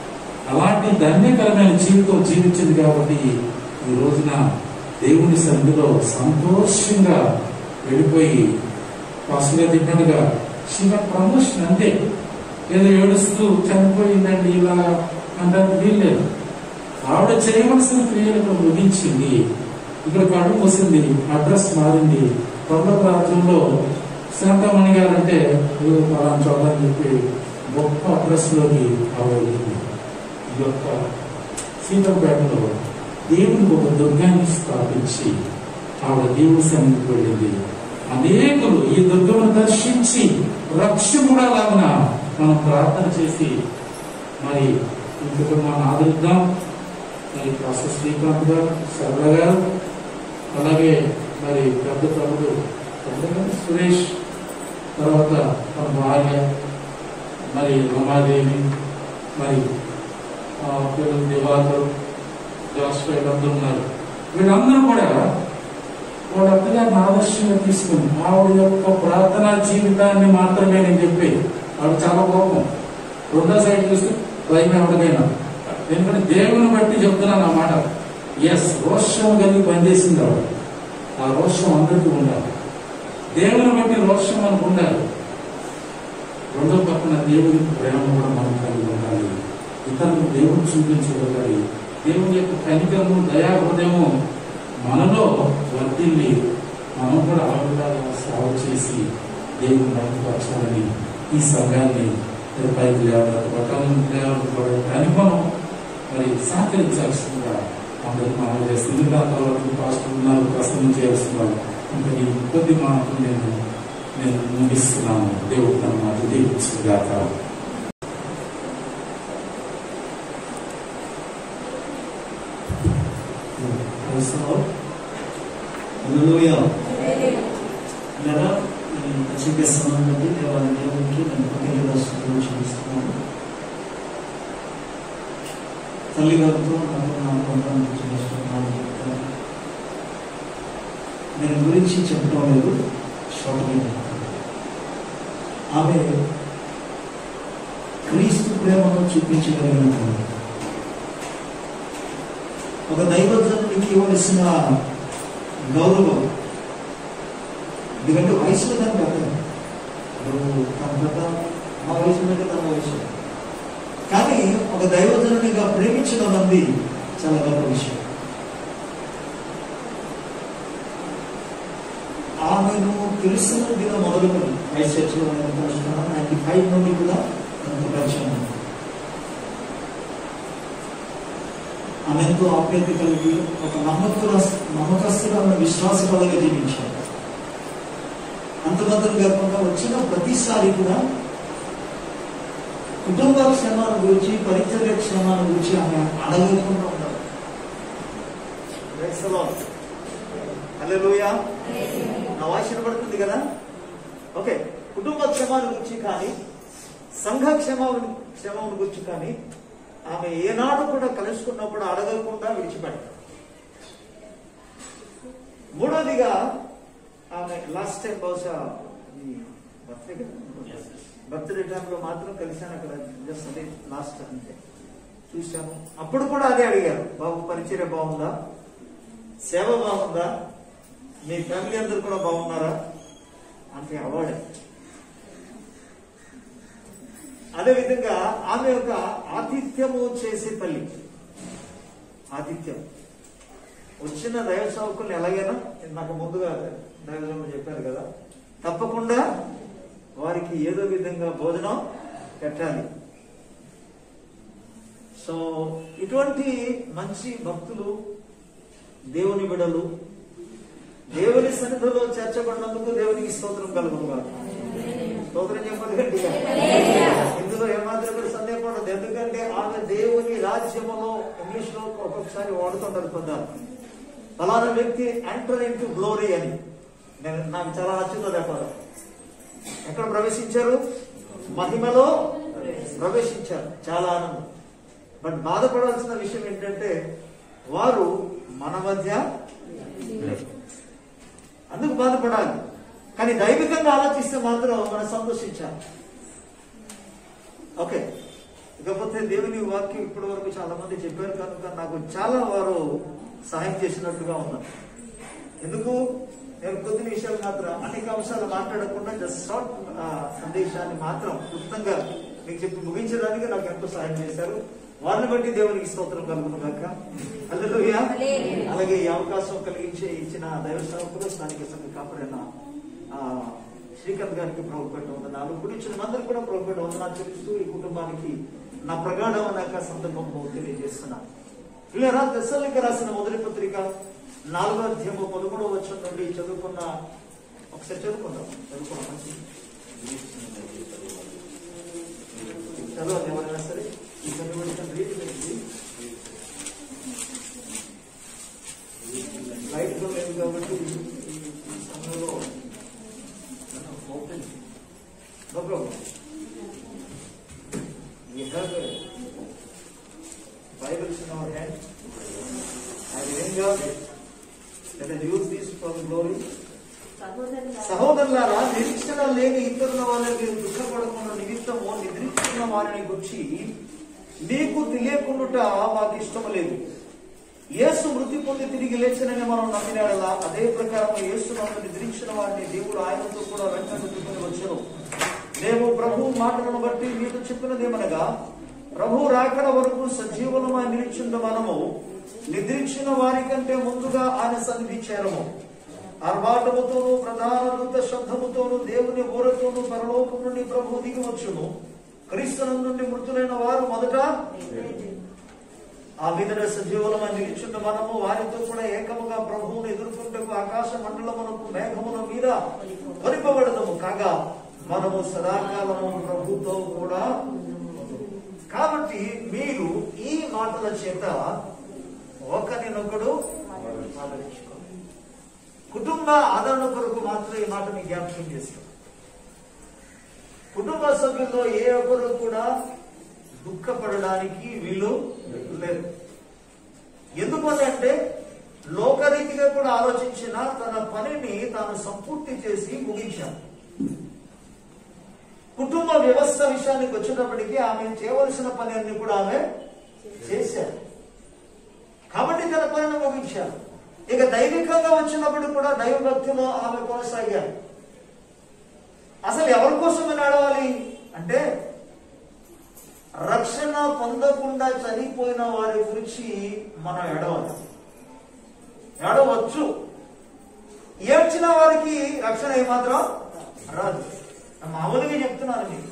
అలాంటి ధన్యకరమైన జీవితం జీవించింది కాబట్టి ఈ రోజున దేవుని సన్నిధిలో సంతోషంగా వెళ్ళిపోయి పాస్గా తిన్నట్టుగా చిన్న ప్రమోషన్ అంతే ఏదో ఏడుస్తూ చనిపోయిందండి ఇలా అంటే వీల్లేదు ఆవిడ చేయవలసిన క్రియలను ముగించింది ఇక్కడ కడుపు మూసింది అడ్రస్ మారింది తొందర రాజ్యంలో శాంతమణి గారు అంటే ఏదో పలానా చోట అని చెప్పి గొప్ప అడ్రస్ లోకి ఆవిడ వెళ్ళింది ఈ యొక్క సీతంపేటలో దేవునికి ఒక దుర్గాన్ని స్థాపించి ఆవిడ దేవుని సన్నిధికి వెళ్ళింది అనేకులు ఈ దుర్గమును దర్శించి రక్షకుడాలాగున మనం ప్రార్థన చేసి మరి ఈ కుటుంబాన్ని ఆదరిద్దాం మరి ప్రొఫెసర్ శ్రీకాంత్ గారు సరళ గారు అలాగే మరి పెద్ద తమ్ముడు పెద్ద గారు సురేష్ తర్వాత మన భార్య మరి రమాదేవి మరి ఆ, పిల్లలు దివాకర్ జాస్ వీళ్ళందరూ ఉన్నారు వీళ్ళందరూ కూడా వాళ్ళ అత్తగారిని ఆదర్శంగా తీసుకుని ఆవిడ యొక్క ప్రార్థనా జీవితాన్ని మాత్రమే నేను చెప్పేది ఆవిడ చాలా కోపం రెండో సైడ్ చూస్తే భయం ఎవరికైనా ఎందుకంటే దేవుని బట్టి చెప్తున్నాను ఆ మాట ఎస్ రోషం కలిగి పనిచేసింది ఆవిడ ఆ రోషం అందరికీ ఉండాలి దేవుని బట్టి రోషం మనకు ఉండాలి రెండో పక్కన దేవుని ప్రేమ కూడా మనం కలిగి ఉండాలి ఇతరులకు దేవుడు చూపించగలగాలి దేవుని యొక్క కనికరము దయా హృదయము మనలో వర్తిల్లి మనం కూడా ఆవిడగా సేవ చేసి దేవుని బయటపరచాలని ఈ సంఘాన్ని మరి పైకి లేవాలి పట్టణం లేవాలి మనం మరి సహకరించాల్సిందిగా అందరికి మనం చేస్తుంది తర్వాత పాస్టర్ ఉన్నారు ప్రసన్నం చేయాల్సిందిగా ఇంకా ఈ కొద్ది మాటలు నేను నేను ముగిస్తున్నాను దేవుడు తన మాట దీపించుగాక హల్లెలూయా లేదా ఈ పచ్చిక సమయం బట్టి దేవాలయ దేవునికి నేను కృతజ్ఞతలు చూపిస్తున్నాను తల్లి గారితో నాకు నా కొంటాను చూపిస్తున్నాను నేను గురించి చెప్పడం లేదు షార్ట్ మీద ఆమె క్రీస్తు ప్రేమను చూపించగలిగినటువంటి ఒక దైవజనుడికి ఇవ్వవలసిన గౌరవం ఎందుకంటే వయసులో దాని పెద్ద ఇప్పుడు తన పెద్ద మా వయసు మీద తన వయసు కానీ ఒక దైవజనునిగా ప్రేమించడం మంది చాలా గొప్ప విషయం ఆమెను తెలిసిన దిన మొదలుకొని వైస్ చర్చిలో నైన్టీ ఫైవ్ నుండి కూడా తనకు పరిచయం ఉంది. ఆమె ఎంతో ఆప్యాయత కలిగి ఒక నమ్మక నమ్మకస్తున్న విశ్వాసపరంగా జీవించారు అంతమంది కాకుండా వచ్చిన ప్రతిసారి కూడా కుటుంబ క్షేమాల గురించి పరిచర్య క్షేమాల గురించి ఆమె అడగకుండా ఉన్నారు హల్లెలూయా నా వాయిస్ వినబడుతుంది కదా ఓకే కుటుంబ క్షేమాల గురించి కానీ సంఘ క్షేమాలను క్షేమం గురించి కానీ ఆమె ఏనాడు కూడా కలుసుకున్నప్పుడు అడగకుండా విడిచిపెట్టారు మూడోదిగా ఆమె లాస్ట్ టైం బహుశా బర్త్డే బర్త్డే టైంలో మాత్రం కలిశాను అక్కడ జస్ట్ అదే లాస్ట్ అంతే చూశాను అప్పుడు కూడా అదే అడిగారు బాబు పరిచర్య బాగుందా సేవ బాగుందా మీ ఫ్యామిలీ అందరు కూడా బాగున్నారా అంటే అవార్డే అదే విధంగా ఆమె యొక్క ఆతిథ్యము చేసే తల్లి ఆతిథ్యం వచ్చిన దైవ సేవకుల్ని ఎలాగైనా నాకు ముందుగా దైవజనులు చెప్పారు కదా తప్పకుండా వారికి ఏదో విధంగా భోజనం పెట్టాలి సో ఇటువంటి మంచి భక్తులు దేవుని బిడలు దేవుని సన్నిధిలో చేర్చబడినందుకు దేవునికి స్తోత్రం కలుగుగా స్తోత్రం చెప్పదు గట్టిగా ఇందులో ఏమాత్రం కూడా సందేహం ఉండదు ఎందుకంటే ఆమె దేవుని రాజ్యములో ఇంగ్లీష్ లో ఒక్కొక్కసారి వాడుతుంటారు కొందరు ఫలానా వ్యక్తి ఎంటర్ ఇన్ టు గ్లోరీ అని నేను నాకు చాలా నచ్చుతుంది ఆ పదం ఎక్కడ ప్రవేశించారు మహిమలో ప్రవేశించారు చాలా ఆనందం బట్ బాధపడాల్సిన విషయం ఏంటంటే వారు మన మధ్య లేరు. అందుకు బాధపడాలి కానీ దైవికంగా ఆలోచిస్తే మాత్రం మనం సంతోషించాలి ఓకే ఇకపోతే దేవుని వాక్యం ఇప్పటి వరకు చాలా మంది చెప్పారు కనుక నాకు చాలా వారు సహాయం చేసినట్టుగా ఉన్నారు ఎందుకు నేను కొద్ది విషయాలు మాత్రం అనేక అంశాలు మాట్లాడకుండా జస్ట్ షార్ట్ సందేశాన్ని మాత్రం క్లుప్తంగా మీకు చెప్పి ముగించడానికి నాకు ఎంతో సహాయం చేశారు వారిని బట్టి దేవునికి స్తోత్రం కలుగుతున్నాక హల్లెలూయా అలాగే ఈ అవకాశం కలిగించే ఇచ్చిన దైవ సేవకులు స్థానిక సంఘ కాపాడిన ఆ, శ్రీకాంత్ గారికి ప్రభుపేట వందనాలు ఇప్పుడు ఇచ్చిన మందరికి కూడా ప్రభుపేట వందనాలు చెల్లిస్తూ ఈ కుటుంబానికి నా ప్రగాఢమైన సందర్భంలో తెలియజేస్తున్నాను ఇలా దశలకి రాసిన మొదటి పత్రిక నాలుగో అధ్యాయము పదమూడవ వచ్చిన నుండి చదువుకున్న ఒకసారి చదువుకుందాం చదువుకున్నాం మంచి చదవండి ఎవరైనా సరే ఈ చదువు రీతి లైట్ లో లేదు కాబట్టి ఈ ఈ సమయంలో open no problem We have a Bibles in our hand. And in God, let us use this for the glory. సహోదరులారా నిరీక్షణ లేని ఇతరుల వల్ల మీరు దుఃఖపడకుండా నిమిత్తము నిద్రించుకున్న వారిని గురించి మీకు తెలియకుండుట మాకు ఇష్టం లేదు యేసు మృతి పొంది తిరిగి లేచనని మనం నమ్మినాడలా అదే ప్రకారం యేసు నన్ను నిద్రించిన వారిని దేవుడు ఆయనతో కూడా వెంటనే వచ్చాను మేము ప్రభు మాటలను బట్టి మీకు చెప్పినదేమనగా ప్రభు రాకడ వరకు సజీవులమై నిరీక్షింద మనము నిద్రించిన వారి కంటే ముందుగా ఆయన సన్నిధి చేరము ఆర్భాటముతోనూ ప్రధాన దూత శబ్దముతోనూ దేవుని ఊరతోనూ పరలోకం నుండి ప్రభు దిగి వచ్చును క్రీస్తునం నుండి మృతులైన వారు మొదట ఆ మీద సజీవులమై నిలిచున్న మనము వారితో కూడా ఏకముగా ప్రభువును ఎదుర్కొంటూ ఆకాశ మండలమునకు మేఘముల మీద కొనిపబడదము కాగా మనము సదాకాలము ప్రభుతో కూడా కాబట్టి మీరు ఈ మాటల చేత ఒకరినొకడు ఆదరించుకోండి కుటుంబ ఆదరణ కొరకు మాత్రం ఈ మాటని జ్ఞాపకం చేస్తాం కుటుంబ సభ్యుల్లో ఏ ఒక్కరు కూడా దుఃఖపడడానికి వీలు లేదు ఎందుకంటే లోకరీతిగా కూడా ఆలోచించిన తన పనిని తాను సంపూర్తి చేసి ముగించాను కుటుంబ వ్యవస్థ విషయానికి వచ్చేటప్పటికి ఆమె చేయవలసిన పని అన్ని కూడా ఆమె చేశారు కాబట్టి తన పనిని ముగించారు ఇక దైవికంగా వచ్చినప్పుడు కూడా దైవభక్తిలో ఆమె కొనసాగారు అసలు ఎవరి కోసమే నడవాలి అంటే రక్షణ పొందకుండా చనిపోయిన వారి గురించి మనం ఎడవాలి ఎడవచ్చు ఏడ్చిన వారికి రక్షణ ఏమాత్రం రాదు మామూలుగా చెప్తున్నాను మీకు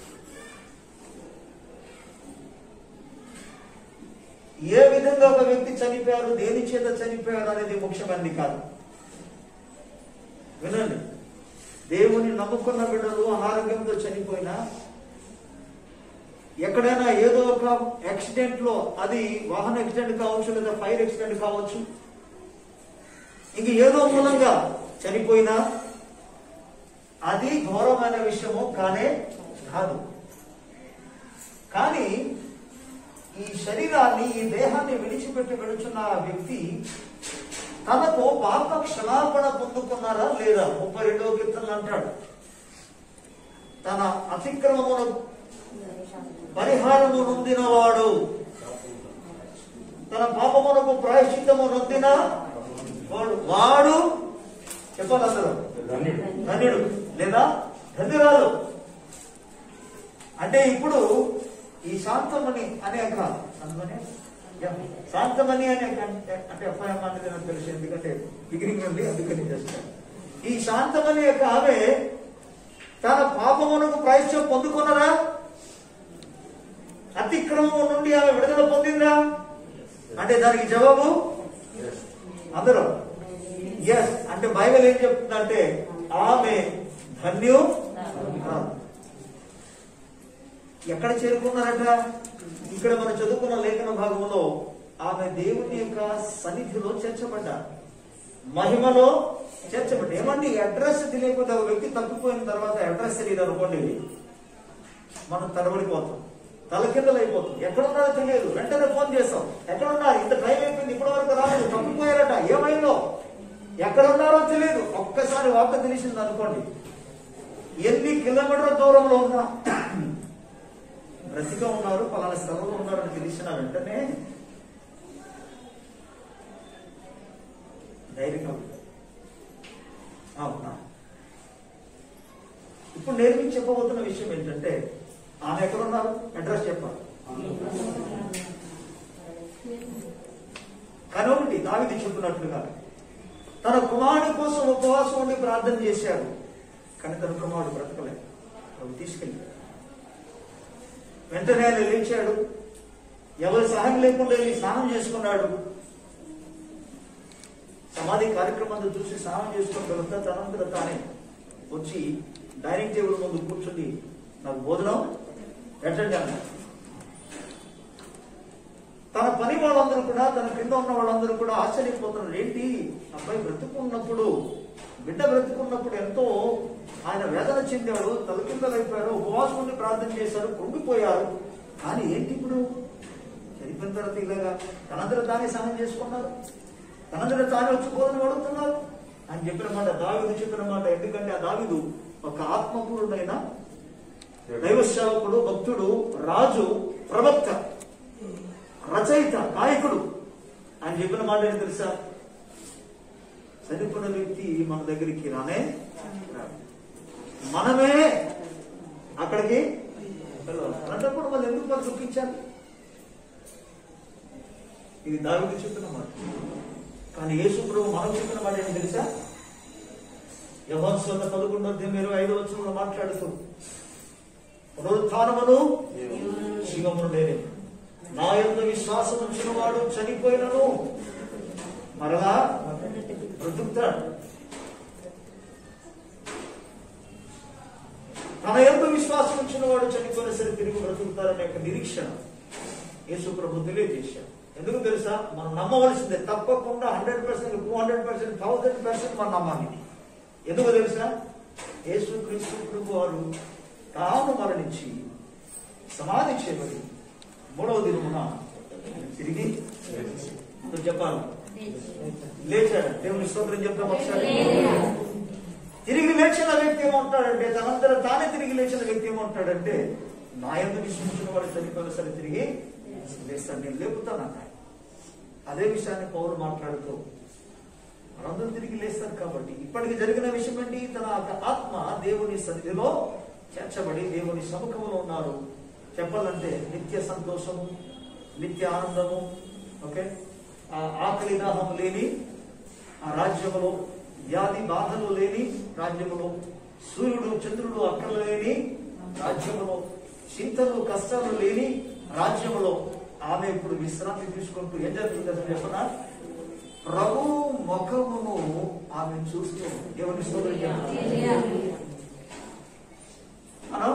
ఏ విధంగా ఒక వ్యక్తి చనిపోయారు దేని చేత చనిపోయారు అనేది ముఖ్యమైనది కాదు వినండి దేవుని నమ్ముకున్న బిడ్డలు అనారోగ్యంతో చనిపోయినా ఎక్కడైనా ఏదో ఒక యాక్సిడెంట్ లో అది వాహన యాక్సిడెంట్ కావచ్చు లేదా ఫైర్ యాక్సిడెంట్ కావచ్చు ఇంక ఏదో మూలంగా చనిపోయినా అది ఘోరమైన విషయము కానే కాదు కానీ ఈ శరీరాన్ని ఈ దేహాన్ని విడిచిపెట్టి వెళుచున్న ఆ వ్యక్తి తనకు పాప క్షమాపణ పొందుకున్నారా లేదా ముప్పై రెండవ కీర్తనలు అంటాడు తన అతిక్రమమును పరిహారము నొందినవాడు తన పాపమునకు ప్రాయశ్చిత్తము నొందిన వాడు వాడు చెప్పాలి అందరూ ధన్యుడు లేదా ధన్యురాలు అంటే ఇప్పుడు ఈ శాంతమణి అనే ఒక శాంతమణి యా, శాంతమణి అనే ఒక- అంటే ఎఫ్ఐఎం అనేది నాకు తెలుసు ఎందుకంటే బిగినింగ్ నుండి అందుకని చేస్తాను ఈ శాంతమణి యొక్క ఆమె తన పాపమునకు ప్రాయశ్చిత్తం పొందుకున్నదా అతిక్రమం నుండి ఆమె విడుదల పొందిందా అంటే దానికి జవాబు అందరూ ఎస్ అంటే బైబిల్ ఏం చెప్తుందంటే ఆమె ధన్యు ఎక్కడ చేరుకున్నారట ఇక్కడ మనం చదువుకున్న లేఖన భాగంలో ఆమె దేవుని యొక్క సన్నిధిలో చేర్చబడ్డారు మహిమలో చేర్చబడ్డ ఏమండి అడ్రస్ తెలియకపోతే ఒక వ్యక్తి తప్పిపోయిన తర్వాత అడ్రస్ తెలియదు అనుకోండి మనం తడబడిపోతాం తలకిందలు అయిపోతాం ఎక్కడున్నారో తెలియదు వెంటనే ఫోన్ చేస్తాం ఎక్కడున్నారు ఇంత టైం అయిపోయింది ఇప్పటి వరకు రాలేదు తప్పిపోయారట ఏమైందో ఎక్కడున్నారో తెలియదు ఒక్కసారి వార్త తెలిసింది అనుకోండి ఎన్ని కిలోమీటర్ల దూరంలో ఉన్నా బ్రతిగా ఉన్నారు పలానా స్థలంలో ఉన్నారని తెలిసిన వెంటనే ధైర్యంగా ఉంటారు. అవునా ఇప్పుడు నేను మీకు చెప్పబోతున్న విషయం ఏంటంటే ఆమె ఎక్కడున్నారు అడ్రస్ చెప్పాలి కానీ ఒకటి దావిది చెప్పినట్లుగా తన కుమారుడి కోసం ఉపవాసం ఉండి ప్రార్థన చేశాడు కానీ తన కుమారుడు బ్రతకలేదు ప్రభు తీసుకెళ్ళాడు వెంటనే ఆయన లేచాడు ఎవరి సహాయం లేకుండా వెళ్ళి స్నానం చేసుకున్నాడు సమాధి కార్యక్రమాన్ని చూసి స్నానం చేసుకున్న తర్వాత తనంతట తానే వచ్చి డైనింగ్ టేబుల్ ముందు కూర్చుని నాకు భోజనం పెట్టండి అన్నాడు తన పని వాళ్ళందరూ కూడా తన కింద ఉన్న వాళ్ళందరూ కూడా ఆశ్చర్యపోతున్నారు ఏంటి అబ్బాయి బ్రతుకున్నప్పుడు బిడ్డ బ్రతుకున్నప్పుడు ఎంతో ఆయన వేదన చెందాడు తలకిందలైపోయారు ఉపవాసం ఉండి ప్రార్థన చేశారు కుంగిపోయారు కానీ ఏంటి ఇప్పుడు చనిపోయిన తర్వాత ఇలాగా తనందరూ తానే స్నానం చేసుకున్నారు తనందరూ తానే వచ్చి భోజనం అడుగుతున్నారు అని చెప్పిన మాట దావిదు చెప్పిన మాట ఎందుకంటే ఆ దావిదు ఒక ఆత్మపూర్ణమైన దైవ సేవకుడు భక్తుడు రాజు ప్రవక్త రచయిత నాయకుడు అని చెప్పిన మాట ఏంటి తెలుసా చనిపోయిన వ్యక్తి మన దగ్గరికి రానే రాడు. మనమే అక్కడికి వెళ్ళాలి అలాంటప్పుడు వాళ్ళు ఎందుకు మనం దుఃఖించాలి ఇది దావిది చెప్పిన మాట కానీ యేసు ప్రభు మనం చెప్పిన మాట ఏంటి తెలుసా యవన్స్ వల్ల పదకొండో అధ్యాయం ఇరవై ఐదో వచ్చంలో మాట్లాడుతూ పునరుత్నమును జీవమును నేనే నా యొక్క విశ్వాసం ఉంచిన వాడు చనిపోయినను మరలా బ్రతుకుతాడు తన యొక్క విశ్వాసం ఉంచిన వాడు చనిపోయిన సరే తిరిగి బ్రతుకుతారనే యొక్క నిరీక్షణ యేసు ప్రభు తెలియజేశారు ఎందుకు తెలుసా మనం నమ్మవలసిందే తప్పకుండా hundred percent two hundred percent thousand percent మనం నమ్మాలి ఎందుకు తెలుసా యేసు క్రీస్తు ప్రభు వారు తాను మరణించి సమాధి చేయబడి మూడవ దినమున తిరిగి ఇప్పుడు చెప్పాలి లేచాడు దేవుని స్తోత్రం చెప్తాం ఒకసారి తిరిగి లేచిన వ్యక్తి ఏమంటాడంటే తనంతట తానే తిరిగి లేచిన వ్యక్తి ఏమంటాడంటే నా ఎందుకు విశ్వసించిన వాడు చనిపోయిన సరే తిరిగి లేస్తాను నేను లేపుతాను అన్నాడు అదే విషయాన్ని పౌరులు మాట్లాడుతూ మనందరూ తిరిగి లేస్తారు కాబట్టి ఇప్పటికి జరిగిన విషయం ఏంటి తన యొక్క ఆత్మ దేవుని సన్నిధిలో చేర్చబడి దేవుని సముఖంలో ఉన్నారు చెప్పాలంటే నిత్య సంతోషము నిత్య ఆనందము ఓకే ఆ ఆకలి దాహం లేని ఆ రాజ్యములో వ్యాధి బాధలు లేని రాజ్యములో సూర్యుడు చంద్రుడు అక్కడ లేని రాజ్యములో చింతలు కష్టాలు లేని రాజ్యములో ఆమె ఇప్పుడు విశ్రాంతి తీసుకుంటూ ఏం జరుగుతుందని చెప్పనా ప్రభు ముఖమును ఆమె చూస్తూ ఎవరి స్తోత్రం చెప్పనా? మనం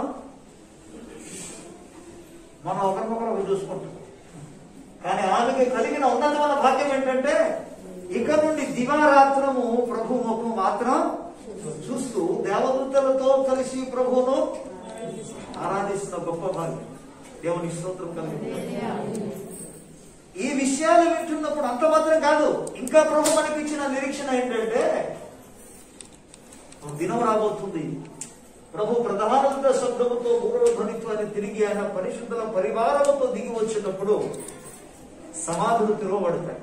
మనం ఒకరికొకరు ఒకరు చూసుకుంటాం కానీ ఆమెకి కలిగిన ఉన్నతమైన భాగ్యం ఏంటంటే ఇక నుండి దివారాత్రము ప్రభు ముఖం మాత్రం చూస్తూ దేవదూతలతో కలిసి ప్రభువును ఆరాధిస్తున్న గొప్ప భాగ్యం దేవుని స్తోత్రం కలిగి ఈ విషయాలు వింటున్నప్పుడు అంత మాత్రం కాదు ఇంకా ప్రభు మనకి ఇచ్చిన నిరీక్షణ ఏంటంటే ఒక దినం రాబోతుంది ప్రభు ప్రధానంద శబ్దముతో పూర్వధ్వనిత్వాన్ని తిరిగి ఆయన పరిశుద్ధుల పరివారముతో దిగి వచ్చినప్పుడు సమాధులు తెరవబడతాయి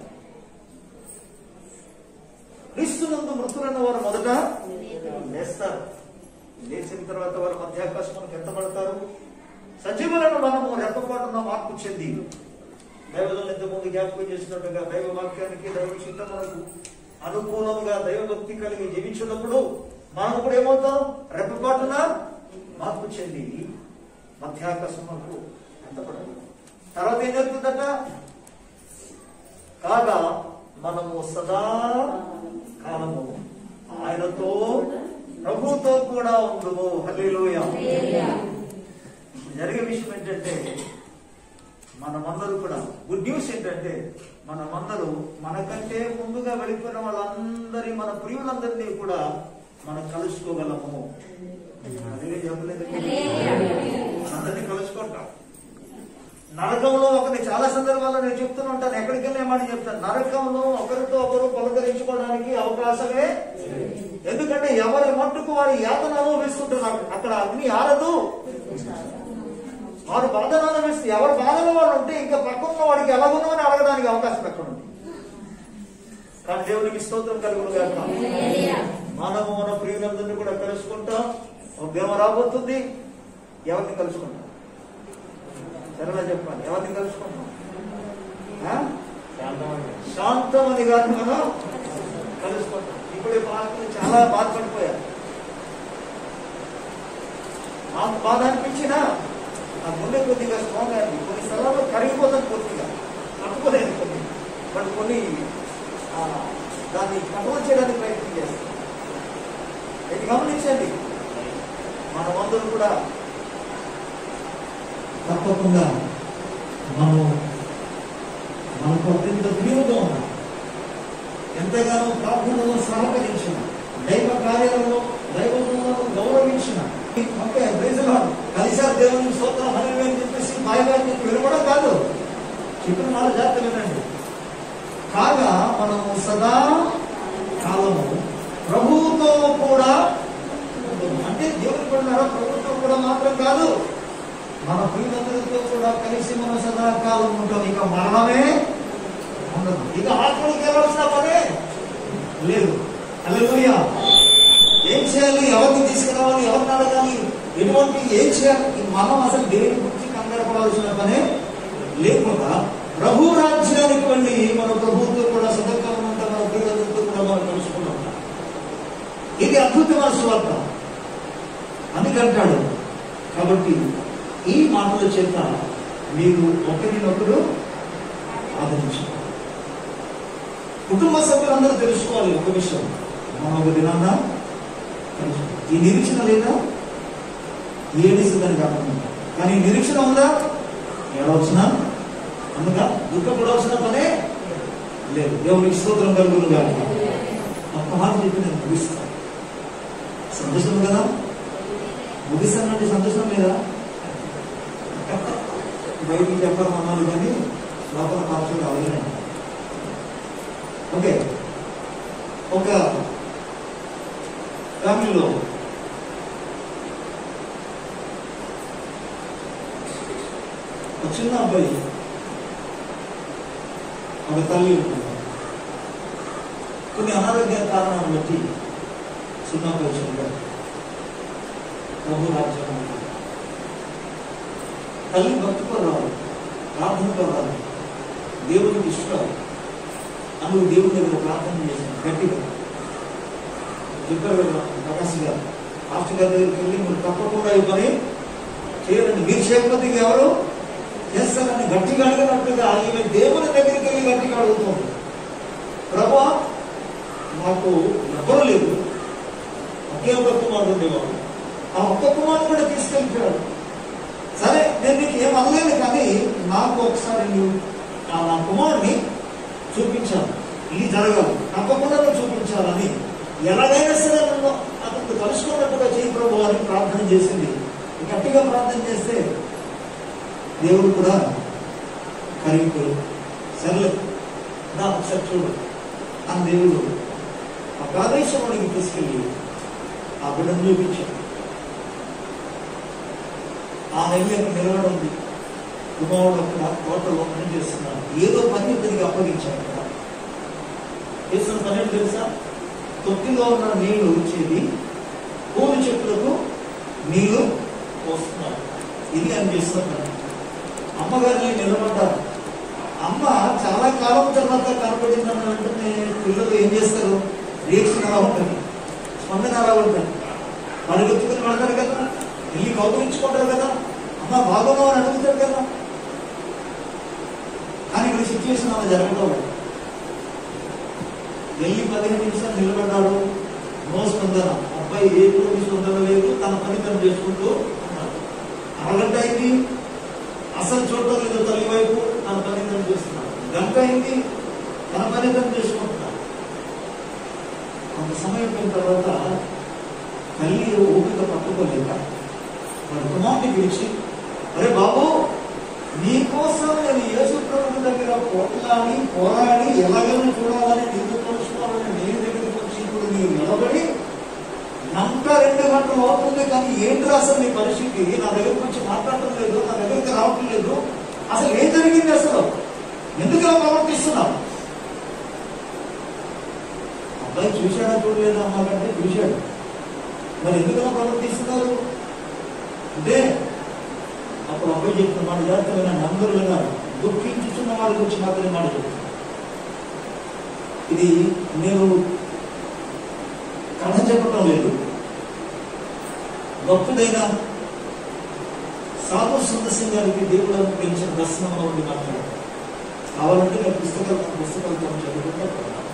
క్రీస్తునందు మృతులైన వారు మొదట లేస్తారు లేచిన తర్వాత వారు మధ్యాకాశములకు ఎత్తబడతారు సజీవులను మనము రెప్పపాటున మార్పు చెంది దైవజనులు ఇంతకుముందు జ్ఞాపకం చేసినట్టుగా దైవ వాక్యానికి దైవ చింతనకు అనుకూలంగా దైవభక్తి కలిగి జీవించినప్పుడు మనం కూడా ఏమవుతాం రెప్పపాటున మార్పు చెంది మధ్యాకాశములకు ఎత్తపడాలి తర్వాత ఏం జరుగుతుందట కాగా మనము సదా కాలము ఆయనతో ప్రభుతో కూడా ఉండుము హల్లెలూయా జరిగే విషయం ఏంటంటే మనమందరూ కూడా గుడ్ న్యూస్ ఏంటంటే మనమందరూ మనకంటే ముందుగా వెళ్ళిపోయిన వాళ్ళందరి మన ప్రియులందరినీ కూడా మనం కలుసుకోగలము అదే చెప్పలేదు అందరినీ కలుసుకుంటాం నరకంలో ఒకరిని చాలా సందర్భాల్లో నేను చెప్తూనే ఉంటాను ఎక్కడికి వెళ్ళేమని చెప్తాను నరకంలో ఒకరితో ఒకరు పలకరించుకోవడానికి అవకాశమే ఎందుకంటే ఎవరి మట్టుకు వారి యాతన అనుభవిస్తుంటున్నారు అక్కడ అగ్ని ఆరదు వారు బాధను అనుభవిస్తే ఎవరు బాధలో వాళ్ళు ఉంటే ఇంకా పక్కన వాడికి ఎలా ఉన్నామని అడగడానికి అవకాశం ఎక్కడ ఉంది కానీ దేవునికి స్తోత్రం కలుగును గాక మనము మన ప్రియులందరినీ కూడా కలుసుకుంటాం ఒక దేవ రాబోతుంది ఎవరిని కలుసుకుంటాం సరేనా చెప్పాలి ఎవరిని కలుసుకుంటాం ఆ? శాంతమని గారిని మనం కలుసుకుంటాం ఇప్పుడే పాటలు చాలా బాధపడిపోయారు ఆ బాధ అనిపించినా ఆ గుండె కొద్దిగా స్ట్రాంగ్ అయింది కొన్ని స్థలాల్లో కరిగిపోతుంది కొద్దిగా తట్టుకోలేదు కొన్ని బట్ కొన్ని ఆ, దాన్ని కంట్రోల్ చేయడానికి ప్రయత్నం చేస్తాం ఇది గమనించండి మనమందరం కూడా తప్పకుండా మనం మనకు అత్యంత ప్రియుగా ఉన్నాం ఎంతగానో ప్రార్థనలో సహకరించిన దైవ కార్యాలలో దైవంలో గౌరవించిన ఓకే ప్రైజ్ లార్డ్. కలిసారు దేవుని స్తోత్రం హల్లెలూయా అని చెప్పేసి మాయగారిని వినడం కాదు చెప్పిన మాట జాగ్రత్త వినండి కాగా మనము సదా కాలము ప్రభువుతో కూడా ఉంటున్నాం. అంటే దేవుని పడినారా ప్రభుత్వం కూడా మాత్రం కాదు మన ప్రియులందరితో కూడా కలిసి మనం సదాకాలం ఉంటాం ఇక మరణమే ఉండదు ఇక ఆత్మకి వెళ్ళాల్సిన పనే లేదు అల్లెలుయా ఏం చేయాలి ఎవరిని తీసుకురావాలి ఎవరిని అడగాలి ఎటువంటి ఏం చేయాలి ఈ మనం అసలు దేని గురించి కంగారు పడాల్సిన పనే లేకుండా ప్రభు రాజ్యానికి వెళ్ళి మన ప్రభుత్వం కూడా సదకాలం ఉంటాం మన ప్రియులందరితో కూడా మనం కలుసుకున్నాం ఇది అద్భుతమైన స్వార్థ అందుకంటాడు కాబట్టి ఈ మాటల చేత మీరు ఒకరినొకరు ఆదరించాలి కుటుంబ సభ్యులందరూ తెలుసుకోవాలి ఒక విషయం మనం ఒక దినాన్న కలుసుకుంటాం. ఈ నిరీక్షణ లేదా ఏడిస్తుందని కాకుండా కానీ ఈ నిరీక్షణ ఉందా ఏడవచ్చిన అందుక దుఃఖపడవలసిన పనే లేదు దేవునికి స్తోత్రం కలుగును కానీ ఒక్క మాట చెప్పి నేను ముగిస్తాను సంతోషం కదా ముగిస్తానంటే సంతోషం లేదా బయటికి చెప్పడం అన్నాను కానీ లోపల మార్చులు అవలేనండి ఓకే ఒక ఫ్యామిలీలో ఒక చిన్న అబ్బాయి ఒక తల్లి ఉంటుంది కొన్ని అనారోగ్య కారణాలను బట్టి చిన్న అబ్బాయి చనిపోయాడు ప్రభు రాజ్యం ఉంటుంది. తల్లి భక్తితో రావాలి ప్రార్థనతో రావాలి దేవునికి ఇష్టం అందుకు దేవుని దగ్గర ప్రార్థన చేశాను గట్టిగా చెప్పారు కదా ప్రకాశ్ గారు మాస్టర్ గారి దగ్గరికి వెళ్ళి మీరు తప్పకుండా ఈ పని చేయాలండి మీరు చేయకపోతే ఇంక ఎవరు చేస్తారని గట్టిగా అడిగినట్టుగా ఈమె దేవుని దగ్గరికి వెళ్ళి గట్టిగా అడుగుతుంది ప్రభా నాకు ఎవ్వరు లేదు ఒకే ఒక కుమారుడు ఉండేవాడు ఆ ఒక్క కుమారుడు కూడా తీసుకెళ్ళిపోయాడు సరే నేను నీకు ఏం అనలేదు కానీ నాకు ఒకసారి నువ్వు ఆ నా కుమారుడిని చూపించాను ఇది జరగాలి తప్పకుండా నువ్వు చూపించాలని ఎలాగైనా సరే నన్ను అతను కలుసుకున్నట్టుగా చేయి ప్రభు అని ప్రార్థన చేసింది గట్టిగా ప్రార్థన చేస్తే దేవుడు కూడా కరిగిపోయి సర్లే నా ఒకసారి చూడు అని దేవుడు ఆ ప్రాదేశంలోనికి తీసుకెళ్ళి ఆ బిడ్డను చూపించాడు ఆ నెల్లి అక్కడ నిలబడి ఉంది కుమారుడు అక్కడ తోటలో పని చేస్తున్నాడు ఏదో పని ఇతనికి అప్పగించాడు కదా చేస్తున్న పని ఏంటి తెలుసా తొట్టిలో ఉన్న నీళ్లు వచ్చేది పూల చెట్లకు నీళ్లు పోస్తున్నారు ఇది అని చేస్తున్నారు అమ్మగారిని నిలబడ్డారు అమ్మ చాలా కాలం తర్వాత కనపడిందని వెంటనే పిల్లలు ఏం చేస్తారు రియాక్షన్ అలా ఉంటుంది స్పందన అలా ఉంటుంది పరిగెత్తుకుని వెళ్తారు కదా వెళ్ళి కౌగులించుకుంటారు కదా అమ్మ బాగున్నావు అని అడుగుతారు కదా కానీ ఇక్కడ సిచ్యువేషన్ అలా జరగడం లేదు. వెళ్ళి పదిహేను నిమిషాలు నిలబడ్డాడు నో స్పందన అబ్బాయి ఏ రోజు స్పందన లేదు తన పని తను చేసుకుంటూ ఉన్నాడు అరగంట అయింది అసలు చూడటం లేదు తల్లి వైపు తన పని తను చేస్తున్నాడు గంట అయింది తన పని తను చేసుకుంటున్నాడు కొంత సమయం పోయిన తర్వాత తల్లి ఓపిక పట్టుకోలేక మన కుమార్తె పిలిచి అరే బాబు నీకోసం నేను యేసు ప్రభువు దగ్గర పోట్లాడి పోరాడి ఎలాగైనా చూడాలని నీకు తెలుసుకోవాలని నేను దగ్గరికి వచ్చి ఇప్పుడు నీవు నిలబడి గంట రెండు రెండు గంటలు అవుతుంది కానీ ఏంటి అసలు నీ పరిస్థితి నా దగ్గరకు వచ్చి మాట్లాడటం లేదు నా దగ్గరికి రావటం లేదు అసలు ఏం జరిగింది అసలు ఎందుకు ఇలా ప్రవర్తిస్తున్నావు అబ్బాయి చూశాడా చూడలేదా అమ్మాకంటే చూశాడు మరి ఎందుకు ఇలా ప్రవర్తిస్తున్నారు అంటే అప్పుడు అబ్బాయి చెప్పిన మాట జాగ్రత్త వినండి అందరూ విన్నారు దుఃఖించుతున్న వారి గురించి మాత్రమే మాట చెప్తాను ఇది నేను కథ చెప్పటం లేదు గొప్పదైన సాధు సుందర్సింగ్ గారికి దేవుడు అనుగ్రహించిన దర్శనంలో ఉండి మాట్లాడారు కావాలంటే నేను పుస్తకాలు పుస్తకాలతో చదువుకుంటా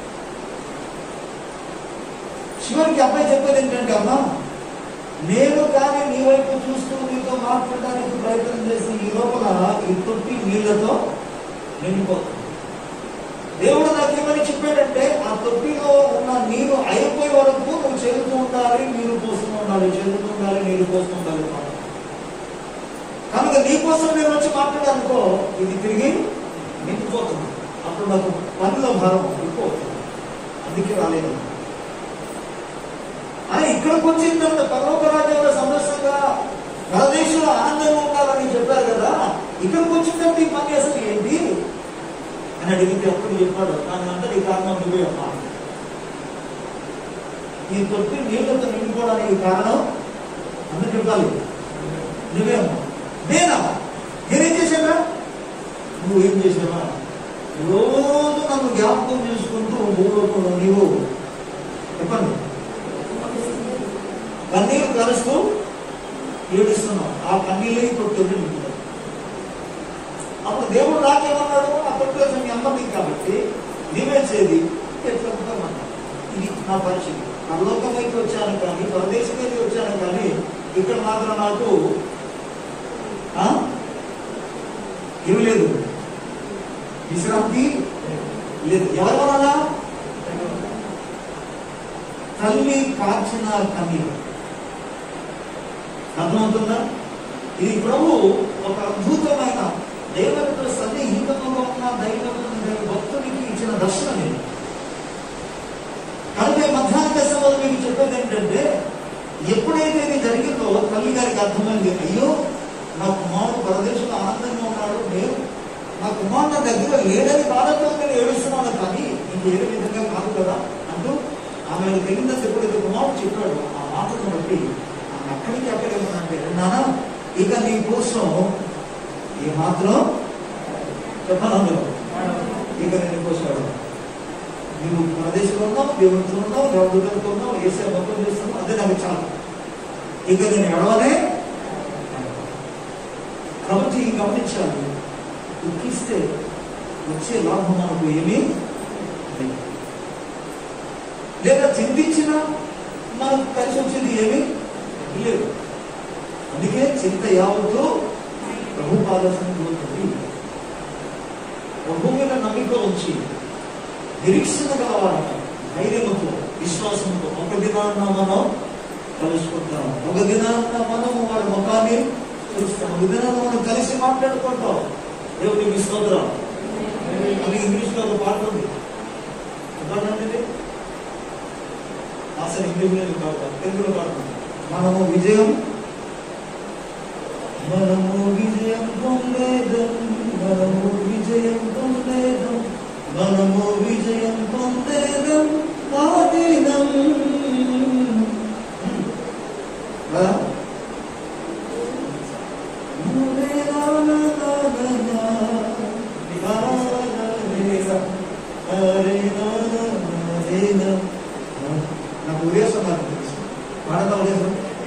చివరికి అబ్బాయి చెప్పేది ఏంటంటే అమ్మా నేను కానీ నీ వైపు చూస్తూ నీతో మాట్లాడడానికి ప్రయత్నం చేసి ఈ లోపల ఈ తొట్టి నీళ్లతో నిండిపోతుంది దేవుడు నాకేమని చెప్పాడంటే ఆ తొట్టిలో ఉన్న నీరు అయిపోయే వరకు నువ్వు చేరుతూ ఉండాలి నీరు పోస్తూ ఉండాలి చేరుతూ ఉండాలి నీరు పోస్తూ ఉండాలి కనుక నీ కోసం నేను వచ్చి మాట్లాడానుకో ఇది తిరిగి నిండిపోతుంది అప్పుడు నాకు పనిలో భారం ఎక్కువవుతుంది అందుకే రాలేదు అని ఇక్కడికి వచ్చిన తర్వాత పర్వక రాజ్యంలో సంతోషంగా పరదేశంలో ఆనందంగా ఉండాలని చెప్పారు కదా ఇక్కడికి వచ్చిన తర్వాత ఈ పని అసలు ఏంటి అని అడిగితే అప్పుడు చెప్పాడు దాని అంతటి కారణం నువ్వే అమ్మా ఈ తొట్టి నీళ్లతో నిండిపోవడానికి కారణం అందరూ చెప్పాలి నువ్వే అమ్మా నేనా నేనేం చేశానా నువ్వేం చేసావా రోజు నన్ను జ్ఞాపకం చేసుకుంటూ భూలోకంలో నీవు చెప్పండి కన్నీరు కలుస్తూ ఏడుస్తున్నావు ఆ కన్నీళ్ళే ఇప్పుడు తొట్టి నింపుతావు అప్పుడు దేవుడు రాకేమన్నాడు ఆ తొట్టిలో మీ అమ్మ నీకు కాబట్టి నీవేసేది ఎట్లా ఉంటామన్నా ఇది నా పరిస్థితి పరలోకం అయితే వచ్చాను కానీ పరదేశం అయితే వచ్చాను కానీ ఇక్కడ మాత్రం నాకు ఆ? ఏమి లేదు విశ్రాంతి లేదు ఎవరు వలన తల్లి కాచిన కన్నీరు అర్థమవుతుందా ఇది ప్రభు ఒక అద్భుతమైన దేవతతో సన్నిహితంలో ఉన్న దైవ భక్తునికి ఇచ్చిన దర్శనం ఇది కనుక ఈ మధ్యాహ్న దశలో మీకు చెప్పేది ఏంటంటే ఎప్పుడైతే ఇది జరిగిందో తల్లి గారికి అర్థమైంది అయ్యో నా కుమారుడు పరదేశంలో ఆనందంగా ఉన్నాడు నేను నా కుమారుడు నా దగ్గర లేడని బాధతో నేను ఏడుస్తున్నాను కానీ ఇంక ఏ విధంగా కాదు కదా అంటూ ఆమె తగినంత ఎప్పుడైతే కుమారుడు చెప్పాడు ఆ మాటను బట్టి ఆమె అక్కడికి అక్కడే ఉందంటే నాన్న ఇక నీ కోసం ఈ మాత్రం చెప్పాను అందులో ఇక నేను కోసాడు నీవు ప్రదేశంలో ఉన్నావు దేవుడితో ఉన్నావు దేవదూతలతో ఉన్నావు ఏసే భక్తులు చేస్తున్నావు అదే నాకు చాలు ఇక నేను ఎడవనే కాబట్టి గమనించాలి దుఃఖిస్తే వచ్చే లాభం మనకు ఏమీ లేదు. లేదా చింతించినా మనకు కలిసి వచ్చేది ఏమీ లేదు అందుకే చింత యావత్తు ప్రభు పాదర్శనకి ప్రభు మీద నమ్మిక ఉంచి నిరీక్షణ గలవాడట ధైర్యంతో విశ్వాసంతో ఒక దినాన్న మనం కలుసుకుంటాం ఒక దినాన్న మనం వాడి ముఖాన్ని చూస్తాం ఒక దినాన్న మనం కలిసి మాట్లాడుకుంటాం దేవుడికి స్తోత్రం అని ఇంగ్లీష్ లో ఒక పాట ఉంది చెప్పండి అసలు ఇంగ్లీష్ లో పాట తెలుగులో పాట ఉంది. మనము విజయం మనము విజయం పొందేదం మనము విజయం పొందేదం మనము విజయం పొందేదం ఆ దినం రా. నాకు ఉదేశం నాకు తెలుసు పాడతా ఉదేశం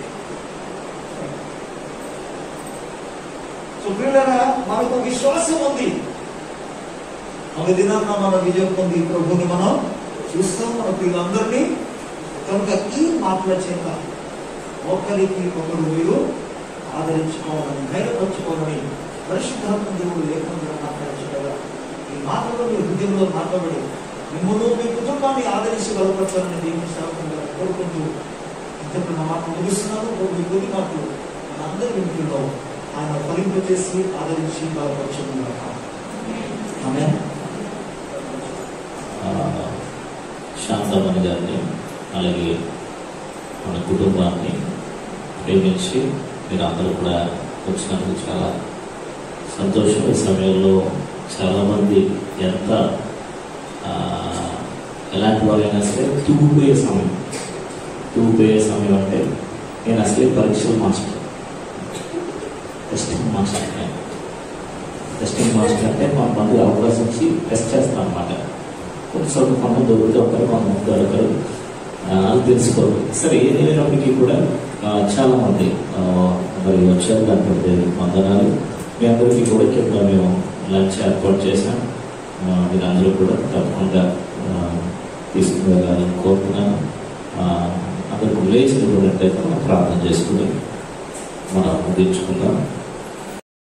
సుప్రీలరా మనకు విశ్వాసం ఉంది ఒక దినాన్న మన విజయం పొంది ప్రభుని మనం చూస్తాం మన పిల్లలందరినీ కనుక ఈ మాటల చేత ఒకరికి ఒకరు మీరు ఆదరించుకోవాలని ధైర్యపరచుకోవాలని పరిశుద్ధాత్మ దేవుడు లేకుండా మాట్లాడించగల ఈ మాటలు మీ హృదయంలో మాట్లాడి మిమ్మల్ని మీ కుటుంబాన్ని ఆదరించి బలపరచాలని దేవుని సేవకులుగా కోరుకుంటూ ఇంతకు నా మాట ముగిస్తున్నాను మీ కొద్ది మాటలు మన అందరి వింటుల్లో ఆయన ఫలింపచేసి ఆదరించి బలపరచుకున్నారు ఆమె ఆ, శాంతమణి గారిని అలాగే మన కుటుంబాన్ని ప్రేమించి మీరు అందరూ కూడా వచ్చినందుకు చాలా సంతోషం ఈ సమయంలో చాలామంది ఎంత ఆ, ఎలాంటి వాళ్ళైనా సరే తూగిపోయే సమయం తూగిపోయే సమయం అంటే నేను అసలే పరీక్షలు మాస్టర్ టెస్టింగ్ మాస్టర్ నేను. టెస్టింగ్ మాస్టర్ అంటే మా మంది అవకాశం ఇచ్చి టెస్ట్ చేస్తాను అనమాట కొన్నిసార్లు కొంతమంది దొరుకుతూ ఉంటారు కొంతమంది దొరకరు ఆ, అది తెలుసుకోరు సరే ఏదైనప్పటికీ కూడా ఆ, చాలా మంది ఆ, మరి వచ్చారు దాంట్లో వందనాలు మీ అందరికీ కూడా కింద మేము లంచ్ ఏర్పాటు చేశాం ఆ, మీరందరూ కూడా తప్పకుండా ఆ, తీసుకుని వెళ్ళాలని కోరుతున్నాను ఆ, అందరికి లేచినటువంటి మనం ప్రార్థన చేసుకుని మనం ముగించుకుందాం